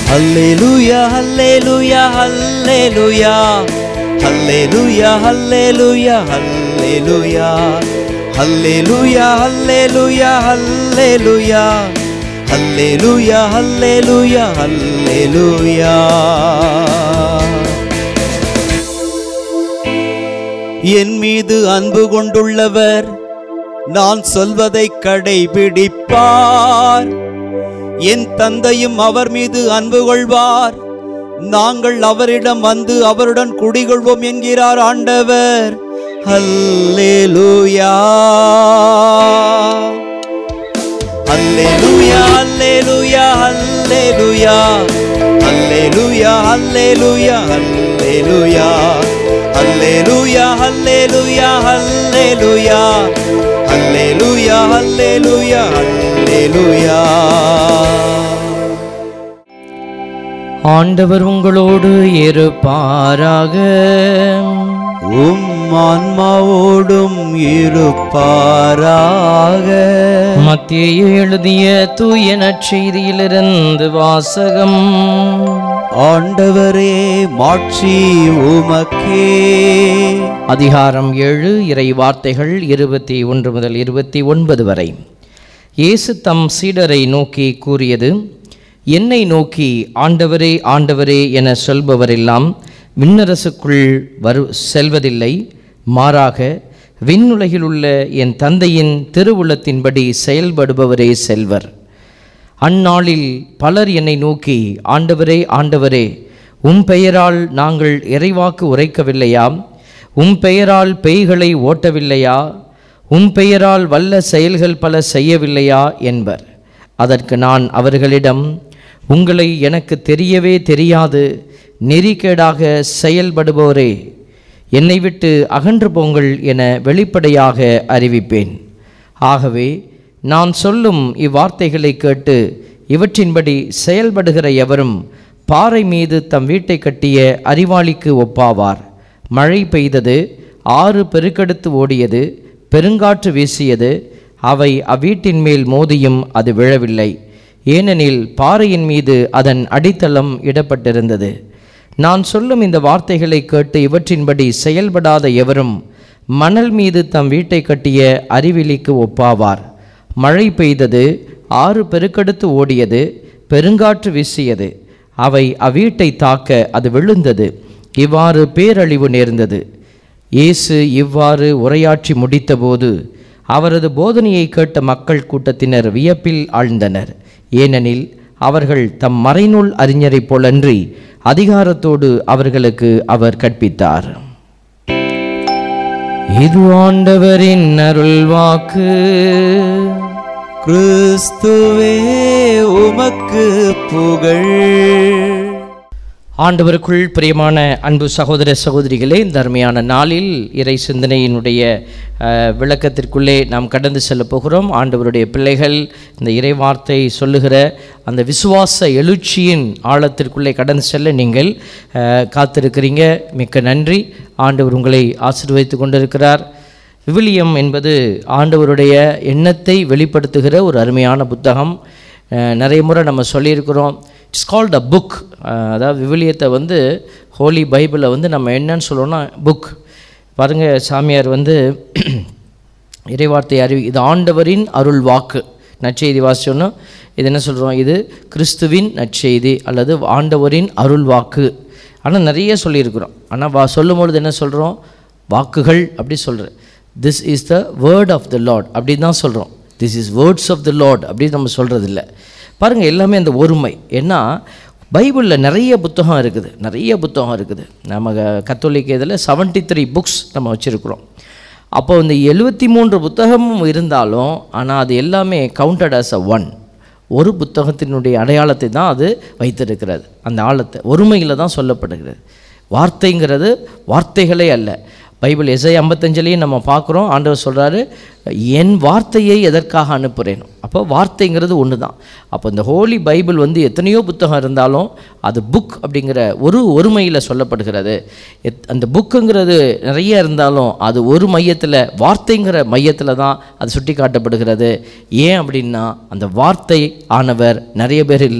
ஹல்லேலூயா ஹல்லேலூயா ஹல்லேலூயா ஹல்லேலூயா ஹல்லேலூயா ஹல்லேலூயா ஹல்லேலூயா ஹல்லேலூயா ஹல்லேலூயா ஹல்லேலூயா ஹல்லேலூயா ஹல்லேலூயா என் மீது அன்பு கொண்டுள்ளவர் நான் சொல்வதை கடைபிடிப்பார் என் தந்தையும் அவர் மீது அன்பு கொள்வார் நாங்கள் அவரிடம் வந்து அவருடன் குடிகொள்வோம் என்கிறார் ஆண்டவர் ஹல்லேலூயா ஹல்லேலூயா ஹல்லேலூயா ஹல்லேலூயா ஹல்லேலூயா ஹல்லேலூயா ஹல்லேலூயா ஹல்லேலூயா ஹல்லேலூயா ஹல்லேலூயா ஹல்லேலூயா ஹல்லேலூயா ஹல்லேலூயா ஆண்டவர் உங்களோடு இருப்பாராக உம் ஆன்மாவோடும் இருப்பாராக மத்திய எழுதிய தூய நற்செய்தியிலிருந்து வாசகம் ஆண்டவரே மாட்சி உமக்கே அதிகாரம் ஏழு இறை வார்த்தைகள் இருபத்தி ஒன்று முதல் இருபத்தி ஒன்பது வரை இயேசு தம் சீடரை நோக்கி கூறியது என்னை நோக்கி ஆண்டவரே ஆண்டவரே என சொல்பவரெல்லாம் விண்ணரசுக்குள் வரு செல்வதில்லை மாறாக விண்ணுலகில் உள்ள என் தந்தையின் திருவுளத்தின்படி செயல்படுபவரே செல்வர் அந்நாளில் பலர் என்னை நோக்கி ஆண்டவரே ஆண்டவரே உம் பெயரால் நாங்கள் இறைவாக்கு உரைக்கவில்லையா உம் பெயரால் பேய்களை ஓட்டவில்லையா உம் பெயரால் வல்ல செயல்கள் பல செய்யவில்லையா என்பர் அதற்கு நான் அவர்களிடம் உங்களை எனக்கு தெரியவே தெரியாது நெறிகேடாக செயல்படுபவரே என்னை விட்டு அகன்று போங்கள் என வெளிப்படையாக அறிவிப்பேன் ஆகவே நான் சொல்லும் இவ்வார்த்தைகளை கேட்டு இவற்றின்படி செயல்படுகிற எவரும் பாறை மீது தம் வீட்டை கட்டிய அறிவாளிக்கு ஒப்பாவார் மழை பெய்தது ஆறு பெருக்கெடுத்து ஓடியது பெருங்காற்று வீசியது அவை அவ்வீட்டின் மேல் மோதியும் அது விழவில்லை ஏனெனில் பாறையின் மீது அதன் அடித்தளம் இடப்பட்டிருந்தது நான் சொல்லும் இந்த வார்த்தைகளை கேட்டு இவற்றின்படி செயல்படாத எவரும் மணல் மீது தம் வீட்டை கட்டிய அறிவிலிக்கு ஒப்பாவார் மழை பெய்தது ஆறு பெருக்கெடுத்து ஓடியது பெருங்காற்று வீசியது அவை அவ்வீட்டை தாக்க அது விழுந்தது இவ்வாறு பேரழிவு நேர்ந்தது இயேசு இவ்வாறு உரையாற்றி முடித்தபோது அவரது போதனையை கேட்ட மக்கள் கூட்டத்தினர் வியப்பில் ஆழ்ந்தனர் ஏனெனில் அவர்கள் தம் மறைநூல் அறிஞரைப் போலன்றி அதிகாரத்தோடு அவர்களுக்கு அவர் கற்பித்தார் இது ஆண்டவரின் அருள்வாக்கு கிறிஸ்துவே உமக்கு புகழ் ஆண்டவருக்குள் பிரியமான அன்பு சகோதர சகோதரிகளே இந்த அருமையான நாளில் இறை சிந்தனையினுடைய அஹ், விளக்கத்திற்குள்ளே நாம் கடந்து செல்ல போகிறோம் ஆண்டவருடைய பிள்ளைகள் இந்த இறை வார்த்தை சொல்லுகிற அந்த விசுவாச எழுச்சியின் ஆழத்திற்குள்ளே கடந்து செல்ல நீங்கள் அஹ், காத்திருக்கிறீங்க மிக்க நன்றி ஆண்டவர் உங்களை ஆசீர்வதித்து கொண்டிருக்கிறார் விவிலியம் என்பது ஆண்டவருடைய எண்ணத்தை வெளிப்படுத்துகிற ஒரு அருமையான புத்தகம் அஹ், நிறைய முறை நம்ம சொல்லியிருக்கிறோம் இட்ஸ் கால்ட் அ புக் அதாவது விவிலியத்தை வந்து ஹோலி பைபிளை வந்து நம்ம என்னன்னு சொல்லுவோம்னா புக் பாருங்கள் சாமியார் வந்து இறைவார்த்தை அறிவி இது ஆண்டவரின் அருள் வாக்கு நற்செய்தி வாசிச்சோன்னா இது என்ன சொல்கிறோம் இது கிறிஸ்துவின் நற்செய்தி அல்லது ஆண்டவரின் அருள் வாக்கு ஆனால் நிறைய சொல்லியிருக்கிறோம் ஆனால் வா சொல்லும்பொழுது என்ன சொல்கிறோம் வாக்குகள் அப்படி சொல்கிறேன் this is the word of the lord அப்படி தான் சொல்கிறோம் this is words of the lord அப்படின்னு நம்ம சொல்கிறது இல்லை பாருங்கள் எல்லாமே அந்த ஒருமை ஏன்னா பைபிளில் நிறைய புத்தகம் இருக்குது நிறைய புத்தகம் இருக்குது நம்ம க- கத்தோலிக்க இதில் 73 த்ரீ புக்ஸ் நம்ம வச்சுருக்குறோம் அப்போ இந்த எழுபத்தி மூன்று புத்தகமும் இருந்தாலும் ஆனால் அது எல்லாமே கவுண்டட் as அ ஒன் ஒரு புத்தகத்தினுடைய அடையாளத்தை தான் அது வைத்திருக்கிறது அந்த ஆழத்தை ஒருமையில் தான் சொல்லப்படுகிறது வார்த்தைங்கிறது வார்த்தைகளே அல்ல பைபிள் எஸ்ஐ ஐம்பத்தஞ்சிலையும் நம்ம பார்க்குறோம் ஆண்டவர் சொல்கிறாரு என் வார்த்தையை எதற்காக அனுப்புகிறேன் அப்போ வார்த்தைங்கிறது ஒன்று தான் அப்போ இந்த ஹோலி பைபிள் வந்து எத்தனையோ புத்தகம் இருந்தாலும் அது புக் அப்படிங்கிற ஒரு ஒருமையில் சொல்லப்படுகிறது எத் அந்த புக்குங்கிறது நிறைய இருந்தாலும் அது ஒரு மையத்தில் வார்த்தைங்கிற மையத்தில் தான் அது சுட்டி காட்டப்படுகிறது ஏன் அப்படின்னா அந்த வார்த்தை ஆனவர் நிறைய பேர் இல்லை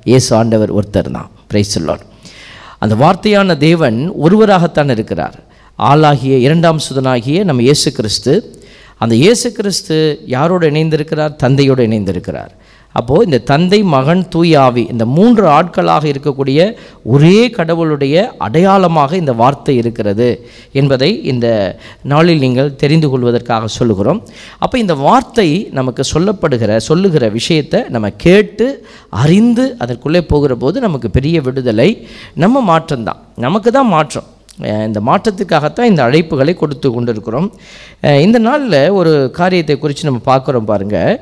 இயேசு ஆண்டவர் ஒருத்தர் தான் பிரைஸ் அந்த வார்த்தையான தேவன் ஒருவராகத்தான் இருக்கிறார் ஆளாகிய இரண்டாம் சுதனாகிய நம்ம இயேசு கிறிஸ்து அந்த இயேசு கிறிஸ்து யாரோடு இணைந்திருக்கிறார் தந்தையோடு இணைந்திருக்கிறார் அப்போது இந்த தந்தை மகன் தூய் ஆவி இந்த மூன்று ஆட்களாக இருக்கக்கூடிய ஒரே கடவுளுடைய அடையாளமாக இந்த வார்த்தை இருக்கிறது என்பதை இந்த நாளில் நீங்கள் தெரிந்து கொள்வதற்காக சொல்லுகிறோம் அப்போ இந்த வார்த்தை நமக்கு சொல்லப்படுகிற சொல்லுகிற விஷயத்தை நம்ம கேட்டு அறிந்து அதற்குள்ளே போகிற போது நமக்கு பெரிய விடுதலை நம்ம மாற்றம்தான் நமக்கு தான் மாற்றம் அஹ் இந்த மாற்றத்துக்காகத்தான் இந்த அழைப்புகளை கொடுத்து கொண்டிருக்கிறோம் அஹ் இந்த நாளில் ஒரு காரியத்தை குறித்து நம்ம பார்க்குறோம் பாருங்கள்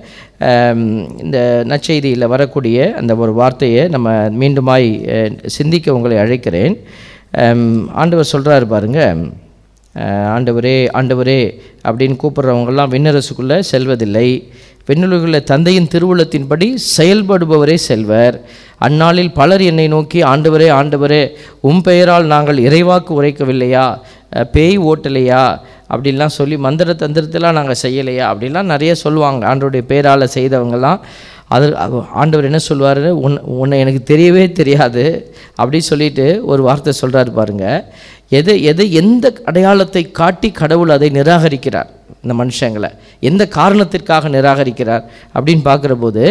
இந்த நற்செய்தியில் வரக்கூடிய அந்த ஒரு வார்த்தையை நம்ம மீண்டுமாய் அஹ், சிந்திக்க உங்களை அழைக்கிறேன் அம், ஆண்டவர் சொல்கிறாரு பாருங்க அஹ், ஆண்டவரே ஆண்டவரே அப்படின்னு கூப்பிட்றவங்கெல்லாம் விண்ணரசுக்குள்ளே செல்வதில்லை விண்ணுலகில் தந்தையின் திருவுளத்தின்படி செயல்படுபவரே செல்வர் அந்நாளில் பலர் என்னை நோக்கி ஆண்டவரே ஆண்டவரே உம் பெயரால் நாங்கள் இறைவாக்கு உரைக்கவில்லையா அஹ், பேய் ஓட்டலையா அப்படின்லாம் சொல்லி மந்திர தந்திரத்தெல்லாம் நாங்கள் செய்யலையா அப்படின்லாம் நிறைய சொல்லுவாங்க ஆண்டவருடைய பேரால் செய்தவங்கெல்லாம் அது அவ- ஆண்டவர் என்ன சொல்லுவார் உன் உன்னை எனக்கு தெரியவே தெரியாது அப்படி சொல்லிட்டு ஒரு வார்த்தை சொல்கிறாரு பாருங்க எது எது எந்த அடையாளத்தை காட்டி கடவுள் அதை நிராகரிக்கிறார் இந்த மனுஷங்களை எந்த காரணத்திற்காக நிராகரிக்கிறார் அப்படின்னு பார்க்குற போது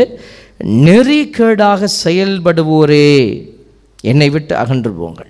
நெறிக்கேடாக செயல்படுவோரே என்னை விட்டு அகன்று போங்கள்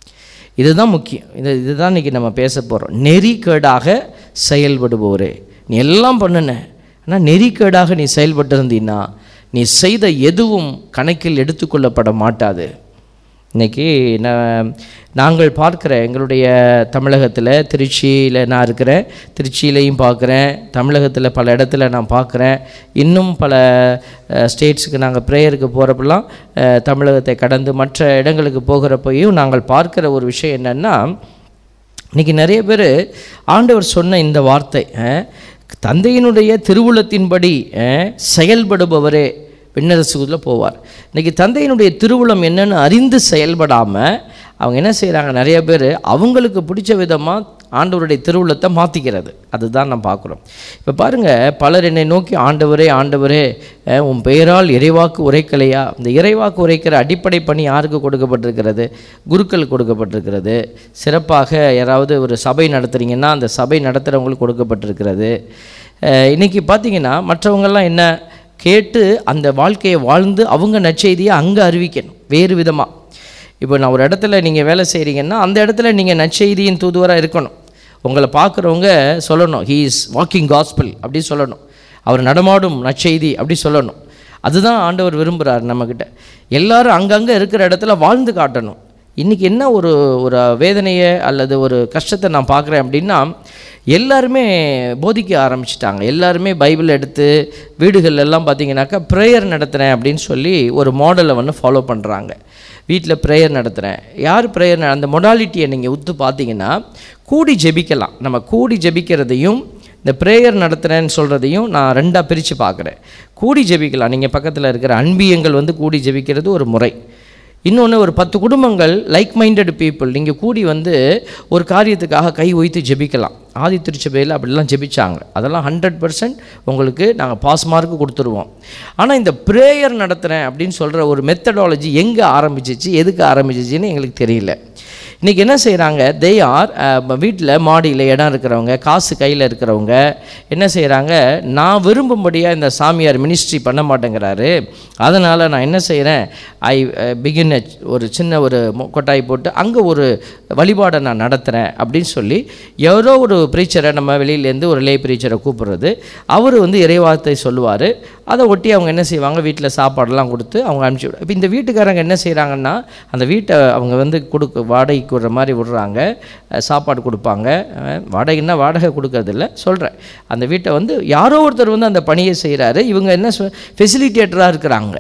இதுதான் முக்கியம் இது இதுதான் இன்றைக்கி நம்ம பேச போகிறோம் நெறிக்கேடாக செயல்படுபவரே நீ எல்லாம் பண்ணுன ஆனால் நெறிக்கேடாக நீ செயல்பட்டிருந்தீன்னா நீ செய்த எதுவும் கணக்கில் எடுத்துக்கொள்ளப்பட மாட்டாது இன்னைக்கு நான் நாங்கள் பார்க்குற எங்களுடைய தமிழகத்தில் திருச்சியில் நான் இருக்கிறேன் திருச்சியிலையும் பார்க்குறேன் தமிழகத்தில் பல இடத்துல நான் பார்க்குறேன் இன்னும் பல ஸ்டேட்ஸுக்கு நாங்கள் ப்ரேயருக்கு போகிறப்பெல்லாம் தமிழகத்தை கடந்து மற்ற இடங்களுக்கு போகிறப்பையும் நாங்கள் பார்க்குற ஒரு விஷயம் என்னென்னா இன்னைக்கு நிறைய பேர் ஆண்டவர் சொன்ன இந்த வார்த்தை அஹ், தந்தையினுடைய திருவுளத்தின்படி அஹ், செயல்படுபவரே விண்ணரசுக்குள்ளே போவார் இன்னைக்கு தந்தையினுடைய திருவுளம் என்னன்னு அறிந்து செயல்படாமல் அவங்க என்ன செய்கிறாங்க நிறைய பேர் அவங்களுக்கு பிடிச்ச விதமாக ஆண்டவருடைய திருவுளத்தை மாற்றிக்கிறது அதுதான் நான் பார்க்குறோம் இப்போ பாருங்கள் பலர் என்னை நோக்கி ஆண்டவரே ஆண்டவரே அஹ், உன் பெயரால் இறைவாக்கு உரைக்கலையா இந்த இறைவாக்கு உரைக்கிற அடிப்படை பணி யாருக்கு கொடுக்கப்பட்டிருக்கிறது குருக்கள் கொடுக்கப்பட்டிருக்கிறது சிறப்பாக யாராவது ஒரு சபை நடத்துகிறீங்கன்னா அந்த சபை நடத்துகிறவங்களுக்கு கொடுக்கப்பட்டிருக்கிறது அஹ், இன்னைக்கு பார்த்தீங்கன்னா மற்றவங்கெல்லாம் என்ன கேட்டு அந்த வாழ்க்கையை வாழ்ந்து அவங்க நற்செய்தியை அங்கே அறிவிக்கணும் வேறு விதமாக இப்போ நான் ஒரு இடத்துல நீங்கள் வேலை செய்கிறீங்கன்னா அந்த இடத்துல நீங்கள் நற்செய்தியின் தூதுவராக இருக்கணும் உங்களை பார்க்குறவங்க சொல்லணும் ஹீ இஸ் வாக்கிங் காஸ்பிள் அப்படி சொல்லணும் அவர் நடமாடும் நற்செய்தி அப்படி சொல்லணும் அதுதான் ஆண்டவர் விரும்புகிறார் நம்மக்கிட்ட எல்லாரும் அங்கங்கே இருக்கிற இடத்துல வாழ்ந்து காட்டணும் இன்றைக்கி என்ன ஒரு ஒரு வேதனையை அல்லது ஒரு கஷ்டத்தை நான் பார்க்குறேன் அப்படின்னா எல்லாருமே போதிக்க ஆரம்பிச்சிட்டாங்க எல்லாருமே பைபிள் எடுத்து வீடுகள் எல்லாம் பார்த்தீங்கன்னாக்கா ப்ரேயர் நடத்துகிறேன் அப்படின்னு சொல்லி ஒரு மாடலை வந்து ஃபாலோ பண்ணுறாங்க வீட்டில் ப்ரேயர் நடத்துகிறேன் யார் ப்ரேயர் அந்த மொடாலிட்டியை நீங்கள் உத்து பார்த்தீங்கன்னா கூடி ஜெபிக்கலாம் நம்ம கூடி ஜெபிக்கிறதையும் இந்த ப்ரேயர் நடத்துகிறேன்னு சொல்கிறதையும் நான் ரெண்டாக பிரித்து பார்க்குறேன் கூடி ஜெபிக்கலாம் நீங்கள் பக்கத்தில் இருக்கிற அன்பியங்கள் வந்து கூடி ஜெபிக்கிறது ஒரு முறை இன்னொன்று ஒரு பத்து குடும்பங்கள் லைக் மைண்டட் பீப்புள் நீங்கள் கூடி வந்து ஒரு காரியத்துக்காக கை ஒய்த்து ஜெபிக்கலாம் ஆதி திருச்சபையில் அப்படிலாம் ஜெபிச்சாங்க அதெல்லாம் ஹண்ட்ரட் பர்சன்ட் உங்களுக்கு நாங்கள் பாஸ் மார்க்கு கொடுத்துருவோம் ஆனால் இந்த ப்ரேயர் நடத்துகிறேன் அப்படின்னு சொல்கிற ஒரு மெத்தடாலஜி எங்கே ஆரம்பிச்சிச்சு எதுக்கு ஆரம்பிச்சிச்சின்னு எங்களுக்கு தெரியல இன்றைக்கி என்ன செய்கிறாங்க தே ஆர் வீட்டில் மாடியில் இடம் இருக்கிறவங்க காசு கையில் இருக்கிறவங்க என்ன செய்கிறாங்க நான் விரும்பும்படியாக இந்த சாமியார் மினிஸ்ட்ரி பண்ண மாட்டேங்கிறாரு அதனால் நான் என்ன செய்கிறேன் ஐ பிகின் ஒரு சின்ன ஒரு மொ- கொட்டாய் போட்டு அங்கே ஒரு வழிபாடை நான் நடத்துகிறேன் அப்படின்னு சொல்லி யாரோ ஒரு ப்ரீச்சரை நம்ம வெளியிலேருந்து ஒரு லே ப்ரீச்சரை கூப்பிடுறது அவர் வந்து இறைவார்த்தை சொல்லுவார் அதை ஒட்டி அவங்க என்ன செய்வாங்க வீட்டில் சாப்பாடெல்லாம் கொடுத்து அவங்க அனுப்பிச்சி விடு இப்போ இந்த வீட்டுக்காரங்க என்ன செய்கிறாங்கன்னா அந்த வீட்டை அவங்க வந்து கொடுக்க வாடகைக்கு விடுற மாதிரி விடுறாங்க அஹ் சாப்பாடு கொடுப்பாங்க அஹ் வாடகைன்னா வாடகை கொடுக்கறதில்ல சொல்கிறேன் அந்த வீட்டை வந்து யாரோ ஒருத்தர் வந்து அந்த பணியை செய்கிறாரு இவங்க என்ன ஃபெசிலிட்டேட்டராக இருக்கிறாங்க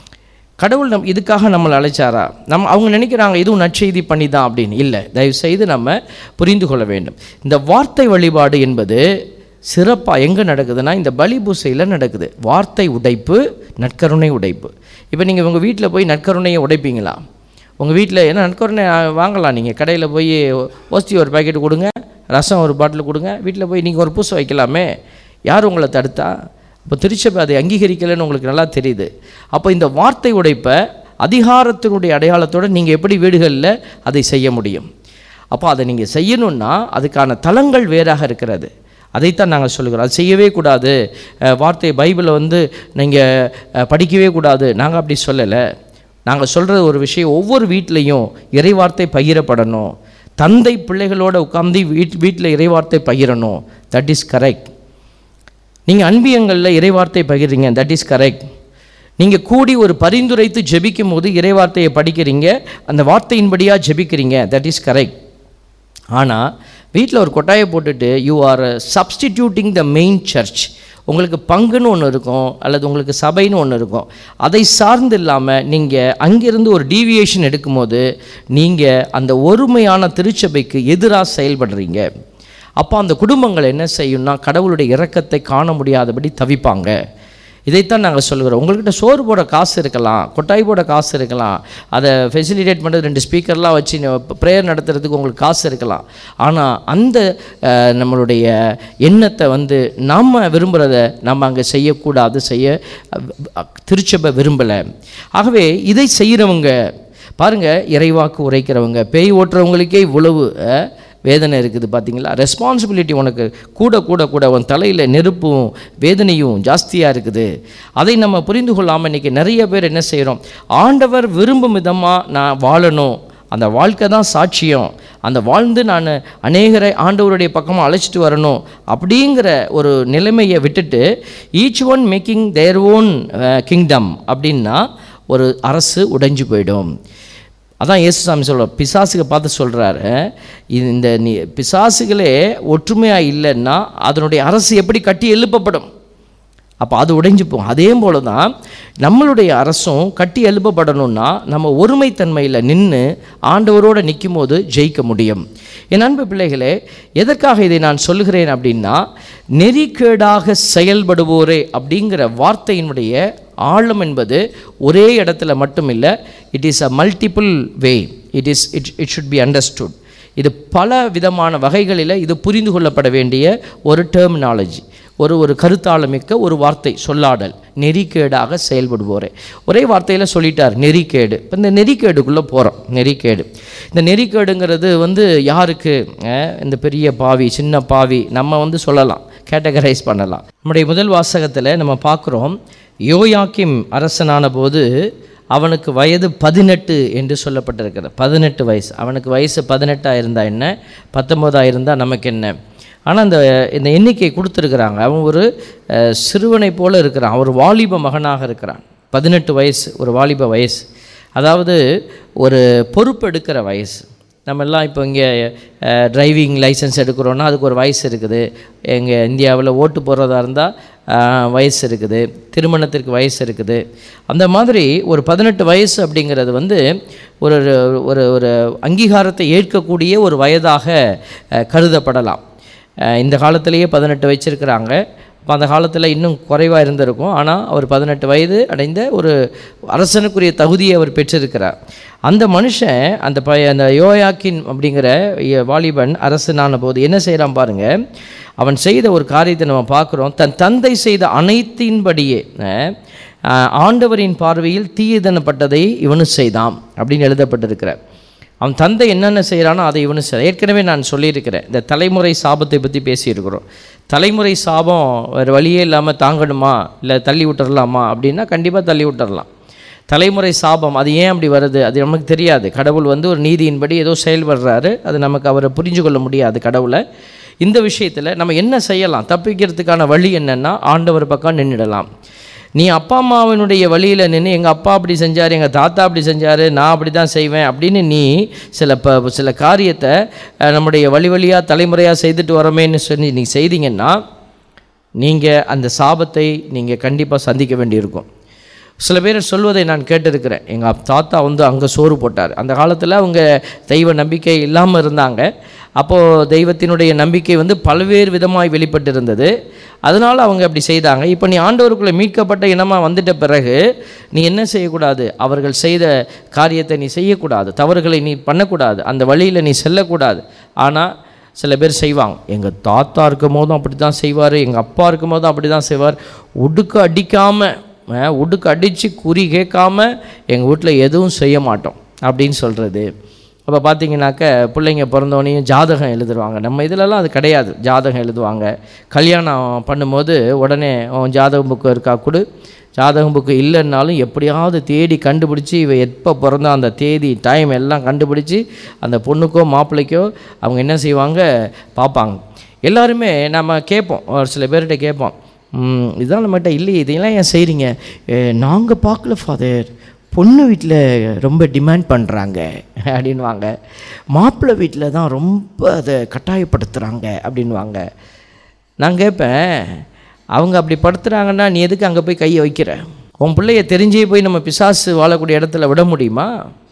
கடவுள் நம் இதுக்காக நம்மளை அழைச்சாரா நம்ம அவங்க நினைக்கிறாங்க இதுவும் நற்செய்தி பண்ணி தான் அப்படின்னு இல்லை தயவு செய்து நம்ம புரிந்து கொள்ள வேண்டும் இந்த வார்த்தை வழிபாடு என்பது சிறப்பாக எங்கே நடக்குதுன்னா இந்த பலி பூசையில் நடக்குது வார்த்தை உடைப்பு நற்கருணை உடைப்பு இப்போ நீங்கள் உங்கள் வீட்டில் போய் நற்கருணையை உடைப்பீங்களா உங்கள் வீட்டில் என்ன நற்கருணை ஆ, வாங்கலாம் நீங்கள் கடையில் போய் ஓஸ்தி ஒரு பாக்கெட் கொடுங்க ரசம் ஒரு பாட்டில் கொடுங்க வீட்டில் போய் நீங்கள் ஒரு பூசை வைக்கலாமே யார் உங்களை தடுத்தா இப்போ திருச்சபை அதை அங்கீகரிக்கலைன்னு உங்களுக்கு நல்லா தெரியுது அப்போ இந்த வார்த்தை உடைப்பை அதிகாரத்தினுடைய அடையாளத்தோடு நீங்கள் எப்படி வீடுகளில் அதை செய்ய முடியும் அப்போ அதை நீங்கள் செய்யணும்னா அதுக்கான தளங்கள் வேறாக இருக்கிறது அதைத்தான் நாங்கள் சொல்லுகிறோம் அது செய்யவே கூடாது அஹ், வார்த்தை பைபிளை வந்து நீங்கள் படிக்கவே கூடாது நாங்கள் அப்படி சொல்லலை நாங்கள் சொல்கிற ஒரு விஷயம் ஒவ்வொரு வீட்லேயும் இறைவார்த்தை பகிரப்படணும் தந்தை பிள்ளைகளோட உட்கார்ந்து வீட் வீட்டில் இறைவார்த்தை பகிரணும் தட் இஸ் கரெக்ட் நீங்கள் அன்பியங்களில் இறைவார்த்தை பகிர்றீங்க தட் இஸ் கரெக்ட் நீங்கள் கூடி ஒரு பரிந்துரைத்து ஜெபிக்கும் போது இறைவார்த்தையை படிக்கிறீங்க அந்த வார்த்தையின்படியாக ஜெபிக்கிறீங்க தட் இஸ் கரெக்ட் ஆனால் வீட்டில் ஒரு கொட்டாயை போட்டுட்டு you are substituting the main church உங்களுக்கு பங்குன்னு ஒன்று இருக்கும் அல்லது உங்களுக்கு சபைன்னு ஒன்று இருக்கும் அதை சார்ந்து இல்லாமல் நீங்கள் அங்கிருந்து ஒரு டீவியேஷன் எடுக்கும்போது நீங்கள் அந்த ஒருமையான திருச்சபைக்கு எதிராக செயல்படுறீங்க அப்போ அந்த குடும்பங்கள் என்ன செய்யும்னா கடவுளுடைய இரக்கத்தை காண முடியாதபடி தவிப்பாங்க இதைத்தான் நாங்கள் சொல்லுகிறோம் உங்கள்கிட்ட சோறு போட காசு இருக்கலாம் கொட்டாய் போட காசு இருக்கலாம் அதை ஃபெசிலிட்டேட் பண்ணுறது ரெண்டு ஸ்பீக்கர்லாம் வச்சு ப்ரேயர் நடத்துறதுக்கு உங்களுக்கு காசு இருக்கலாம் ஆனால் அந்த அஹ், நம்மளுடைய எண்ணத்தை வந்து நாம் விரும்புகிறத நம்ம அங்கே செய்யக்கூடாது செய்ய அஹ், திருச்சபை விரும்பலை ஆகவே இதை செய்கிறவங்க பாருங்கள் இறைவாக்கு உரைக்கிறவங்க பேய் ஓட்டுறவங்களுக்கே இவ்வளவு அஹ், வேதனை இருக்குது பார்த்தீங்களா ரெஸ்பான்சிபிலிட்டி உனக்கு கூட கூட கூட உன் தலையில் நெருப்பும் வேதனையும் ஜாஸ்தியாக இருக்குது அதை நம்ம புரிந்து கொள்ளாமல் இன்றைக்கி நிறைய பேர் என்ன செய்கிறோம் ஆண்டவர் விரும்பும் விதமாக நான் வாழணும் அந்த வாழ்க்கை தான் சாட்சியம் அந்த வாழ்ந்து நான் அநேகரை ஆண்டவருடைய பக்கமாக அழைச்சிட்டு வரணும் அப்படிங்கிற ஒரு நிலைமையை விட்டுட்டு each one making their own kingdom அப்படின்னா ஒரு அரசு உடைஞ்சு போயிடும் அதான் இயேசுசாமி சொல்ற பிசாசுக பார்த்து சொல்கிறாரு இந்த நீ பிசாசுகளே ஒற்றுமையாக இல்லைன்னா அதனுடைய அரசு எப்படி கட்டி எழுப்பப்படும் அப்போ அது உடைஞ்சு போகும் அதே போல தான் நம்மளுடைய அரசும் கட்டி எழுப்பப்படணும்னா நம்ம ஒருமைத்தன்மையில் நின்று ஆண்டவரோடு நிற்கும் போது ஜெயிக்க முடியும் என் அன்பு பிள்ளைகளே எதற்காக இதை நான் சொல்லுகிறேன் அப்படின்னா நெறிக்கேடாக செயல்படுவோரே அப்படிங்கிற வார்த்தையினுடைய ஆழம் என்பது ஒரே இடத்துல மட்டும் இல்லை it is a multiple way it is it it should be understood இது பல விதமான வகைகளில் இது புரிந்து கொள்ளப்பட வேண்டிய ஒரு டெர்மினாலஜி ஒரு ஒரு கருத்தாளமிக்க ஒரு வார்த்தை சொல்லாடல் நெறிக்கேடாக செயல்படுவோரே ஒரே வார்த்தையில் சொல்லிட்டார் நெறிக்கேடு இப்போ இந்த நெறிக்கேடுக்குள்ளே போகிறோம் நெறிக்கேடு இந்த நெறிக்கேடுங்கிறது வந்து யாருக்கு அஹ், இந்த பெரிய பாவி சின்ன பாவி நம்ம வந்து சொல்லலாம் கேட்டகரைஸ் பண்ணலாம் நம்முடைய முதல் வாசகத்தில் நம்ம பார்க்குறோம் யோயாக்கிம் அரசனான போது அவனுக்கு வயது பதினெட்டு என்று சொல்லப்பட்டிருக்கிறது பதினெட்டு வயசு அவனுக்கு வயசு பதினெட்டாக இருந்தால் என்ன பத்தொம்போதாக இருந்தால் நமக்கு என்ன ஆனால் இந்த இந்த எண்ணிக்கை கொடுத்துருக்குறாங்க அவன் ஒரு அஹ், சிறுவனை போல இருக்கிறான் ஒரு வாலிப மகனாக இருக்கிறான் பதினெட்டு வயசு ஒரு வாலிப வயசு அதாவது ஒரு பொறுப்பெடுக்கிற வயசு நம்ம எல்லாம் இப்போ இங்கே டிரைவிங் லைசன்ஸ் எடுக்கிறோன்னா அதுக்கு ஒரு வயசு இருக்குது எங்கள் இந்தியாவில் ஓட்டு போடுறதா இருந்தால் வயசு இருக்குது திருமணத்திற்கு வயசு இருக்குது அந்த மாதிரி ஒரு பதினெட்டு வயசு அப்படிங்கிறது வந்து ஒரு ஒரு ஒரு அங்கீகாரத்தை ஏற்கக்கூடிய ஒரு வயதாக அஹ், கருதப்படலாம் அஹ், இந்த காலத்திலேயே பதினெட்டு வச்சிருக்கிறாங்க அப்போ அந்த காலத்தில் இன்னும் குறைவாக இருந்திருக்கும் ஆனால் அவர் பதினெட்டு வயது அடைந்த ஒரு அரசனுக்குரிய தகுதியை அவர் பெற்றிருக்கிறார் அந்த மனுஷன் அந்த ப அந்த யோயாக்கின் அப்படிங்கிற இ- வாலிபன் அரசனான போது என்ன செய்கிறான் பாருங்க அவன் செய்த ஒரு காரியத்தை நம்ம பார்க்குறோம் தன் தந்தை செய்த அனைத்தின்படியே அஹ், அஹ், ஆண்டவரின் பார்வையில் தீயதனப்பட்டதை இவனு செய்தான் அப்படின்னு எழுதப்பட்டிருக்கிற அவன் தந்தை என்னென்ன செய்கிறானோ அதை இவனு செய்ய ஏற்கனவே நான் சொல்லியிருக்கிறேன் இந்த தலைமுறை சாபத்தை பற்றி பேசியிருக்கிறோம் தலைமுறை சாபம் வேறு வழியே இல்லாமல் தாங்கணுமா இல்லை தள்ளி விட்டுறலாமா அப்படின்னா கண்டிப்பாக தள்ளி விட்டுறலாம் தலைமுறை சாபம் அது ஏன் அப்படி வருது அது நமக்கு தெரியாது கடவுள் வந்து ஒரு நீதியின்படி ஏதோ செயல்படுறாரு அது நமக்கு அவரை புரிஞ்சு கொள்ள முடியாது கடவுளை இந்த விஷயத்தில் நம்ம என்ன செய்யலாம் தப்பிக்கிறதுக்கான வழி என்னென்னா ஆண்டவர் பக்கம் நின்றுடலாம் நீ அப்பா அம்மாவினுடைய வழியில் நின்று எங்கள் அப்பா அப்படி செஞ்சார் எங்கள் தாத்தா அப்படி செஞ்சார் நான் அப்படி தான் செய்வேன் அப்படின்னு நீ சில ப சில காரியத்தை அஹ், நம்முடைய வழி வழியாக தலைமுறையாக செய்துட்டு வரோமேன்னு சொல்லி நீ செய்தீங்கன்னா நீங்கள் அந்த சாபத்தை நீங்கள் கண்டிப்பாக சந்திக்க வேண்டியிருக்கும் சில பேர் சொல்வதை நான் கேட்டிருக்கிறேன் எங்கள் தாத்தா வந்து அங்கே சோறு போட்டார் அந்த காலத்தில் அவங்க தெய்வ நம்பிக்கை இல்லாமல் இருந்தாங்க அப்போது தெய்வத்தினுடைய நம்பிக்கை வந்து பல்வேறு விதமாய் வெளிப்பட்டிருந்தது அதனால் அவங்க அப்படி செய்தாங்க இப்போ நீ ஆண்டவருக்குள்ளே மீட்கப்பட்ட இனமாக வந்துட்ட பிறகு நீ என்ன செய்யக்கூடாது அவர்கள் செய்த காரியத்தை நீ செய்யக்கூடாது தவறுகளை நீ பண்ணக்கூடாது அந்த வழியில் நீ செல்லக்கூடாது ஆனால் சில பேர் செய்வாங்க எங்கள் தாத்தா இருக்கும் போதும் அப்படி தான் செய்வார் எங்கள் அப்பா இருக்கும் போதும் அப்படி தான் செய்வார் உடுக்க அடிக்காமல் அஹ், உடுக்கு அடித்து குறி கேட்காம எங்கள் வீட்டில் எதுவும் செய்ய மாட்டோம் அப்படின்னு சொல்கிறது அப்போ பார்த்தீங்கன்னாக்க பிள்ளைங்க பிறந்தோடனையும் ஜாதகம் எழுதுருவாங்க நம்ம இதிலலாம் அது கிடையாது ஜாதகம் எழுதுவாங்க கல்யாணம் பண்ணும்போது உடனே உன் ஜாதகம் புக்கு இருக்கா கொடு ஜாதகம் புக்கு இல்லைன்னாலும் எப்படியாவது தேடி கண்டுபிடிச்சி இவ எப்போ பிறந்த அந்த தேதி டைம் எல்லாம் கண்டுபிடிச்சி அந்த பொண்ணுக்கோ மாப்பிள்ளைக்கோ அவங்க என்ன செய்வாங்க பார்ப்பாங்க எல்லாருமே நம்ம கேட்போம் ஒரு சில பேர்கிட்ட கேட்போம் "ம், இதுதான் நம்மகிட்ட இல்லையே இதையெல்லாம் ஏன் செய்கிறீங்க நாங்கள் பார்க்கல ஃபாதர் பொண்ணு வீட்டில் ரொம்ப டிமாண்ட் பண்ணுறாங்க அப்படின்வாங்க மாப்பிள்ளை வீட்டில் தான் ரொம்ப அதை கட்டாயப்படுத்துகிறாங்க அப்படின்வாங்க நான் கேட்பேன் அவங்க அப்படி படுத்துகிறாங்கன்னா நீ எதுக்கு அங்கே போய் கையை வைக்கிற உன் பிள்ளைய தெரிஞ்சே போய் நம்ம பிசாசு வாழக்கூடிய இடத்துல விட முடியுமா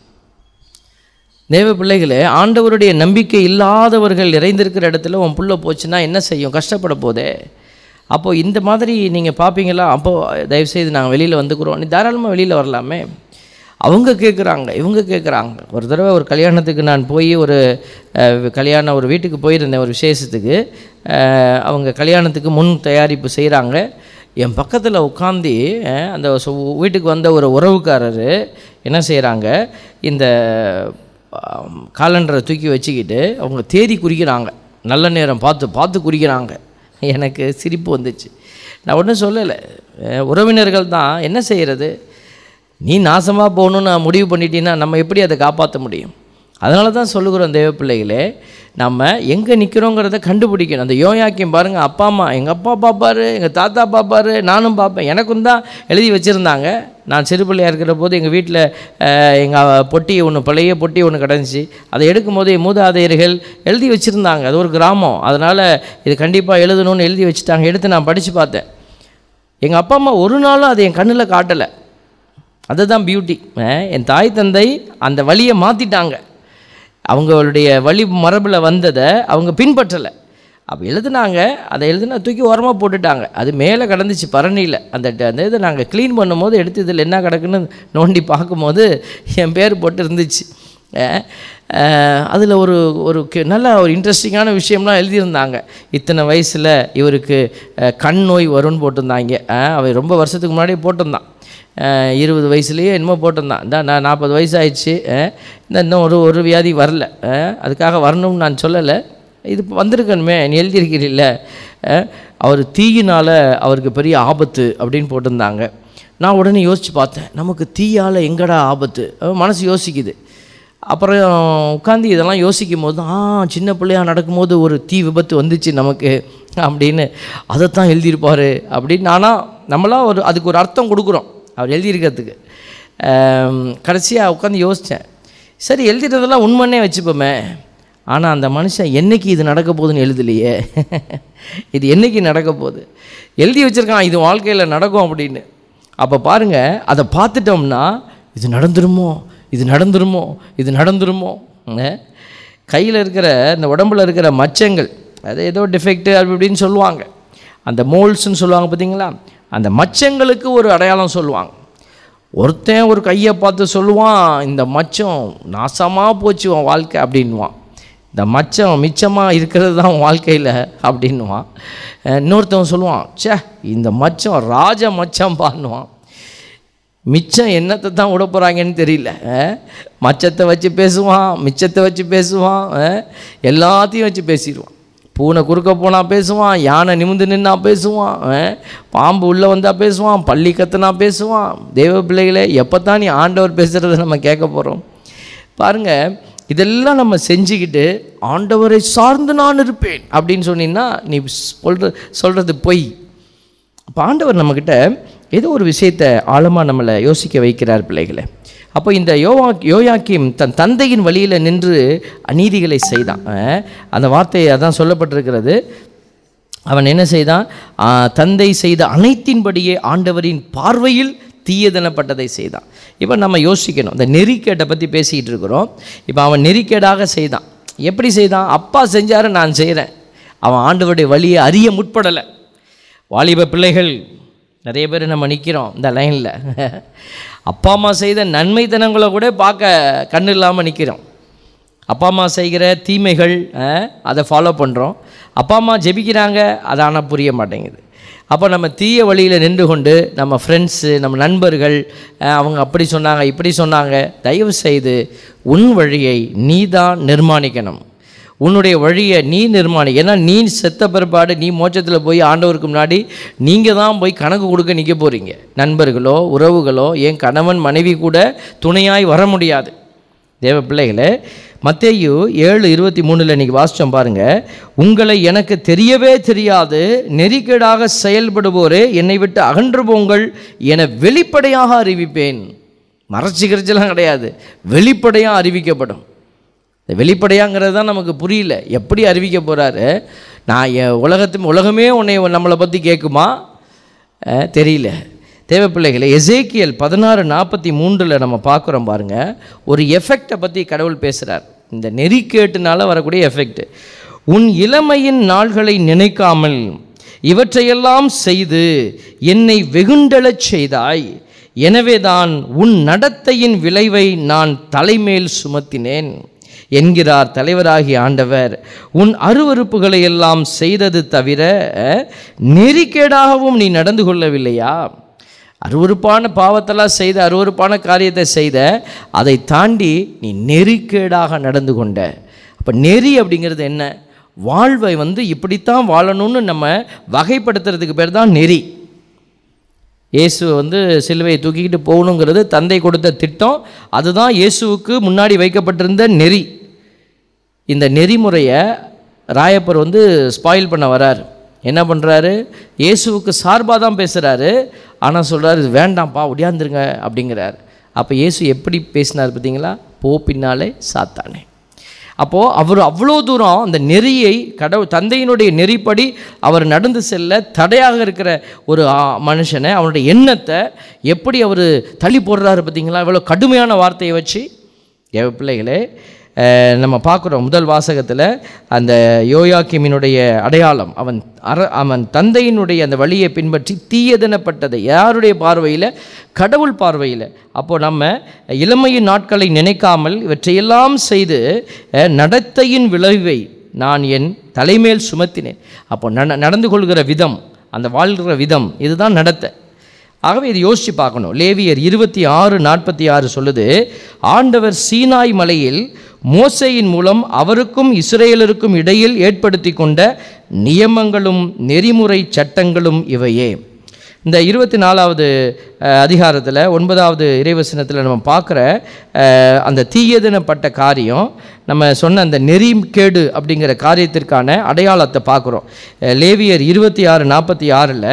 தேவ பிள்ளைகளே ஆண்டவருடைய நம்பிக்கை இல்லாதவர்கள் நிறைந்திருக்கிற இடத்துல உன் புள்ள போச்சுன்னா என்ன செய்யும் கஷ்டப்பட போதே அப்போது இந்த மாதிரி நீங்கள் பார்ப்பீங்களா அப்போது தயவுசெய்து நாங்கள் வெளியில் வந்துக்கிறோம் நீ தாராளமாக வெளியில் வரலாமே அவங்க கேட்குறாங்க இவங்க கேட்குறாங்க ஒரு தடவை ஒரு கல்யாணத்துக்கு நான் போய் ஒரு அஹ், கல்யாணம் ஒரு வீட்டுக்கு போயிருந்தேன் ஒரு விசேஷத்துக்கு அஹ், அவங்க கல்யாணத்துக்கு முன் தயாரிப்பு செய்கிறாங்க என் பக்கத்தில் உட்காந்து அந்த சு- வீட்டுக்கு வந்த ஒரு உறவுக்காரர் என்ன செய்கிறாங்க இந்த ஆம், காலண்டரை தூக்கி வச்சுக்கிட்டு அவங்க தேதி குறிக்கிறாங்க நல்ல நேரம் பார்த்து பார்த்து குறிக்கிறாங்க எனக்கு சிரிப்பு வந்துச்சு நான் ஒன்றும் சொல்லலை அஹ், உறவினர்கள் தான் என்ன செய்கிறது நீ நாசமாக போகணுன்னு முடிவு பண்ணிட்டீன்னா நம்ம எப்படி அதை காப்பாற்ற முடியும் அதனால தான் சொல்லுகிறோம் தேவ பிள்ளைகளே நம்ம எங்கே நிற்கிறோங்கிறத கண்டுபிடிக்கணும் அந்த யோயாக்கியம் பாருங்கள் அப்பா அம்மா எங்கள் அப்பா பார்ப்பாரு எங்கள் தாத்தா பார்ப்பாரு நானும் பார்ப்பேன் எனக்கும் தான் எழுதி வச்சுருந்தாங்க நான் சிறு பிள்ளையாக இருக்கிற போது எங்கள் வீட்டில் எங்கள் பொட்டி ஒன்று பழைய பொட்டி ஒன்று கிடந்துச்சு அதை எடுக்கும் போதே மூதாதையர்கள் எழுதி வச்சுருந்தாங்க அது ஒரு கிராமம் அதனால் இது கண்டிப்பாக எழுதணும்னு எழுதி வச்சுட்டாங்க எடுத்து நான் படித்து பார்த்தேன் எங்கள் அப்பா அம்மா ஒரு நாளும் அதை என் கண்ணில் காட்டலை அதுதான் பியூட்டி என் தாய் தந்தை அந்த வழியை மாற்றிட்டாங்க அவங்களுடைய வழி மரபில் வந்ததை அவங்க பின்பற்றலை அப்போ எழுதுனாங்க அதை எழுதுனா தூக்கி ஓரமாக போட்டுட்டாங்க அது மேலே கிடந்துச்சு பரணியில் அந்த அந்த இதை நாங்கள் க்ளீன் பண்ணும்போது எடுத்து இதில் என்ன கிடக்குன்னு நோண்டி பார்க்கும்போது என் பேர் போட்டு இருந்துச்சு அதில் ஒரு ஒரு கி- நல்ல ஒரு இன்ட்ரெஸ்டிங்கான விஷயம்லாம் எழுதியிருந்தாங்க இத்தனை வயசில் இவருக்கு அஹ், கண் நோய் வரும்னு போட்டிருந்தாங்க அஹ், அவன் ரொம்ப வருஷத்துக்கு முன்னாடியே போட்டிருந்தான் அஹ், இருபது வயசுலேயே என்னமோ போட்டிருந்தான் இந்த நான் நாற்பது வயசு ஆயிடுச்சு அஹ், இந்த இன்னும் ஒரு ஒரு வியாதி வரல அஹ், அதுக்காக வரணும்னு நான் சொல்லலை இது இப்ப வந்திருக்கணுமே நீ எழுதியிருக்கிறீல்ல அஹ், அவர் தீயினால் அவருக்கு பெரிய ஆபத்து அப்படின்னு போட்டிருந்தாங்க நான் உடனே யோசித்து பார்த்தேன் நமக்கு தீயால் எங்கடா ஆபத்து அஹ், மனசு யோசிக்குது அப்புறம் உட்காந்து இதெல்லாம் யோசிக்கும் போது ஆ சின்ன பிள்ளையா நடக்கும்போது ஒரு தீ விபத்து வந்துச்சு நமக்கு அப்படின்னு அதைத்தான் எழுதியிருப்பார் அப்படின்னு ஆனால் நம்மளாம் ஒரு அதுக்கு ஒரு அர்த்தம் கொடுக்குறோம் அவர் எழுதியிருக்கிறதுக்கு கடைசியாக உட்காந்து யோசித்தேன் சரி எழுதிட்டதெல்லாம் உண்மைன்னே வச்சுப்போமே ஆனால் அந்த மனுஷன் என்னைக்கு இது நடக்க போகுதுன்னு எழுதலையே இது என்னைக்கு நடக்க போகுது எழுதி வச்சிருக்கான் இது வாழ்க்கையில் நடக்கும் அப்படின்னு அப்போ பாருங்கள் அதை பார்த்துட்டோம்னா இது நடந்துருமோ இது நடந்துருமோ இது நடந்துருமோ கையில் இருக்கிற இந்த உடம்புல இருக்கிற மச்சங்கள் அது ஏதோ டிஃபெக்ட் அப்படி இப்படின்னு சொல்லுவாங்க அந்த மோல்ஸ்ன்னு சொல்லுவாங்க பார்த்தீங்களா அந்த மச்சங்களுக்கு ஒரு அடையாளம் சொல்லுவாங்க ஒருத்தன் ஒரு கையை பார்த்து சொல்லுவான் இந்த மச்சம் நாசமாக போச்சு உன் வாழ்க்கை அப்படின்வான் இந்த மச்சம் மிச்சமாக இருக்கிறது தான் உன் வாழ்க்கையில் அப்படின்வான் அஹ் இன்னொருத்தவன் சொல்லுவான் ச்சே இந்த மச்சம் ராஜ மச்சம் பான்னுவான் மிச்சம் என்னத்தை தான் விட போகிறாங்கன்னு தெரியல அஹ் மச்சத்தை வச்சு பேசுவான் மிச்சத்தை வச்சு பேசுவான் அஹ் எல்லாத்தையும் வச்சு பேசிடுவான் பூனை குறுக்க போனால் பேசுவான் யானை நிமிந்து நின்னா பேசுவான் அஹ் பாம்பு உள்ளே வந்தால் பேசுவான் பள்ளி கத்துனா பேசுவான் தெய்வ பிள்ளைகளே எப்போ தான் நீ ஆண்டவர் பேசுகிறத நம்ம கேட்க போகிறோம் பாருங்க இதெல்லாம் நம்ம செஞ்சுக்கிட்டு ஆண்டவரை சார்ந்து நான் இருப்பேன் அப்படின்னு சொன்னீங்கன்னா நீ சொல்கிற சொல்கிறது பொய் அப்போ ஆண்டவர் நம்மக்கிட்ட ஏதோ ஒரு விஷயத்தை ஆழமாக நம்மளை யோசிக்க வைக்கிறார் பிள்ளைகளை அப்போ இந்த யோவா யோயாக்கிம் தன் தந்தையின் வழியில் நின்று அநீதிகளை செய்தான் அஹ் அந்த வார்த்தை அதான் சொல்லப்பட்டிருக்கிறது அவன் என்ன செய்தான் ஆ, தந்தை செய்த அனைத்தின்படியே ஆண்டவரின் பார்வையில் தீயதனப்பட்டதை செய்தான் இப்போ நம்ம யோசிக்கணும் இந்த நெறிக்கேட்டை பற்றி பேசிக்கிட்டு இருக்கிறோம் இப்போ அவன் நெறிக்கேடாக செய்தான் எப்படி செய்தான் அப்பா செஞ்சாரு நான் செய்கிறேன் அவன் ஆண்டவருடைய வழியை அறிய முற்படலை வாலிப பிள்ளைகள் நிறைய பேர் நம்ம நிற்கிறோம் இந்த லைனில் அப்பா அம்மா செய்த நன்மைத்தனங்களை கூட பார்க்க கண்ணு இல்லாமல் நிற்கிறோம் அப்பா அம்மா செய்கிற தீமைகள் அஹ், அதை ஃபாலோ பண்ணுறோம் அப்பா அம்மா ஜெபிக்கிறாங்க அது ஆனால் புரிய மாட்டேங்குது அப்போ நம்ம தீய வழியில் நின்று கொண்டு நம்ம ஃப்ரெண்ட்ஸு நம்ம நண்பர்கள் அஹ், அவங்க அப்படி சொன்னாங்க இப்படி சொன்னாங்க தயவு செய்து உன் வழியை நீ தான் நிர்மாணிக்கணும் உன்னுடைய வழியை நீ நிர்மாணி ஏன்னா நீ செத்த பிற்பாடு நீ மோட்சத்தில் போய் ஆண்டவருக்கு முன்னாடி நீங்கள் தான் போய் கணக்கு கொடுக்க நிற்க போகிறீங்க நண்பர்களோ உறவுகளோ என் கணவன் மனைவி கூட துணையாய் வர முடியாது தேவ பிள்ளைகளே மத்தேயு ஏழு இருபத்தி மூணில் இன்றைக்கி வாசித்தோம் பாருங்கள் உங்களை எனக்கு தெரியவே தெரியாது நெறிக்கேடாக செயல்படுவோரே என்னை விட்டு அகன்று போங்கள் என வெளிப்படையாக அறிவிப்பேன் மறைச்சி கிறைச்சலாம் கிடையாது வெளிப்படையாக அறிவிக்கப்படும் இந்த வெளிப்படையாங்கிறது தான் நமக்கு புரியல எப்படி அறிவிக்க போகிறாரு நான் என் உலகத்து உலகமே உன்னை நம்மளை பற்றி கேட்குமா அஹ், தெரியல தேவப்பிள்ளைகளை எசேக்கியல் பதினாறு நாற்பத்தி மூன்றில் நம்ம பார்க்குறோம் பாருங்கள் ஒரு எஃபெக்டை பற்றி கடவுள் பேசுகிறார் இந்த நெறிக்கேட்டுனால வரக்கூடிய எஃபெக்ட் உன் இளமையின் நாள்களை நினைக்காமல் இவற்றையெல்லாம் செய்து என்னை வெகுண்டெழச் செய்தாய் எனவேதான் உன் நடத்தையின் விளைவை நான் தலைமேல் சுமத்தினேன் என்கிறார் தலைவராகிய ஆண்டவர் உன் அருவருப்புகளை எல்லாம் செய்தது தவிர நெறிக்கேடாகவும் நீ நடந்து கொள்ளவில்லையா அருவருப்பான பாவத்தெல்லாம் செய்த அருவருப்பான காரியத்தை செய்த அதை தாண்டி நீ நெறிக்கேடாக நடந்து கொண்ட அப்போ நெறி அப்படிங்கிறது என்ன வாழ்வை வந்து இப்படித்தான் வாழணும்னு நம்ம வகைப்படுத்துறதுக்கு பேர் தான் நெறி இயேசு வந்து சிலுவையை தூக்கிக்கிட்டு போகணுங்கிறது தந்தை கொடுத்த திட்டம் அதுதான் இயேசுவுக்கு முன்னாடி வைக்கப்பட்டிருந்த நெறி இந்த நெறிமுறையை ராயப்பர் வந்து ஸ்பாயில் பண்ண வரார் என்ன பண்ணுறாரு இயேசுவுக்கு சார்பாக தான் பேசுகிறாரு ஆனால் சொல்கிறாரு இது வேண்டாம்ப்பா ஒடியாந்துருங்க அப்படிங்கிறார் அப்போ இயேசு எப்படி பேசினார் பார்த்தீங்களா போ பின்னாலே சாத்தானே அப்போது அவர் அவ்வளோ தூரம் அந்த நெறியை கடவுள் தந்தையினுடைய நெறிப்படி அவர் நடந்து செல்ல தடையாக இருக்கிற ஒரு ஆ, மனுஷனை அவனுடைய எண்ணத்தை எப்படி அவர் தள்ளி போடுறாரு பார்த்தீங்களா இவ்வளோ கடுமையான வார்த்தையை வச்சு என் பிள்ளைகளே அஹ், நம்ம பார்க்குறோம் முதல் வாசகத்தில் அந்த யோயாக்கிமினுடைய அடையாளம் அவன் அற அவன் தந்தையினுடைய அந்த வழியை பின்பற்றி தீயதனப்பட்டதை யாருடைய பார்வையில் கடவுள் பார்வையில் அப்போது நம்ம இளமையின் நாட்களை நினைக்காமல் இவற்றையெல்லாம் செய்து அஹ், நடத்தையின் விளைவை நான் என் தலைமேல் சுமத்தினேன் அப்போ நட நடந்து கொள்கிற விதம் அந்த வாழ்கிற விதம் இதுதான் நடத்தை ஆகவே இது யோசித்து பார்க்கணும் லேவியர் இருபத்தி ஆறு நாற்பத்தி ஆறு சொல்லுது ஆண்டவர் சீனாய் மலையில் மோசேயின் மூலம் அவருக்கும் இஸ்ரேலருக்கும் இடையில் ஏற்படுத்தி கொண்ட நியமங்களும் நெறிமுறை சட்டங்களும் இவையே இந்த இருபத்தி நாலாவது அதிகாரத்தில் ஒன்பதாவது இறைவசனத்தில் நம்ம பார்க்குற அஹ், அந்த தீயதனப்பட்ட காரியம் நம்ம சொன்ன அந்த நெறிகேடு அப்படிங்கிற காரியத்திற்கான அடையாளத்தை பார்க்குறோம் அஹ், லேவியர் இருபத்தி ஆறு நாற்பத்தி ஆறில்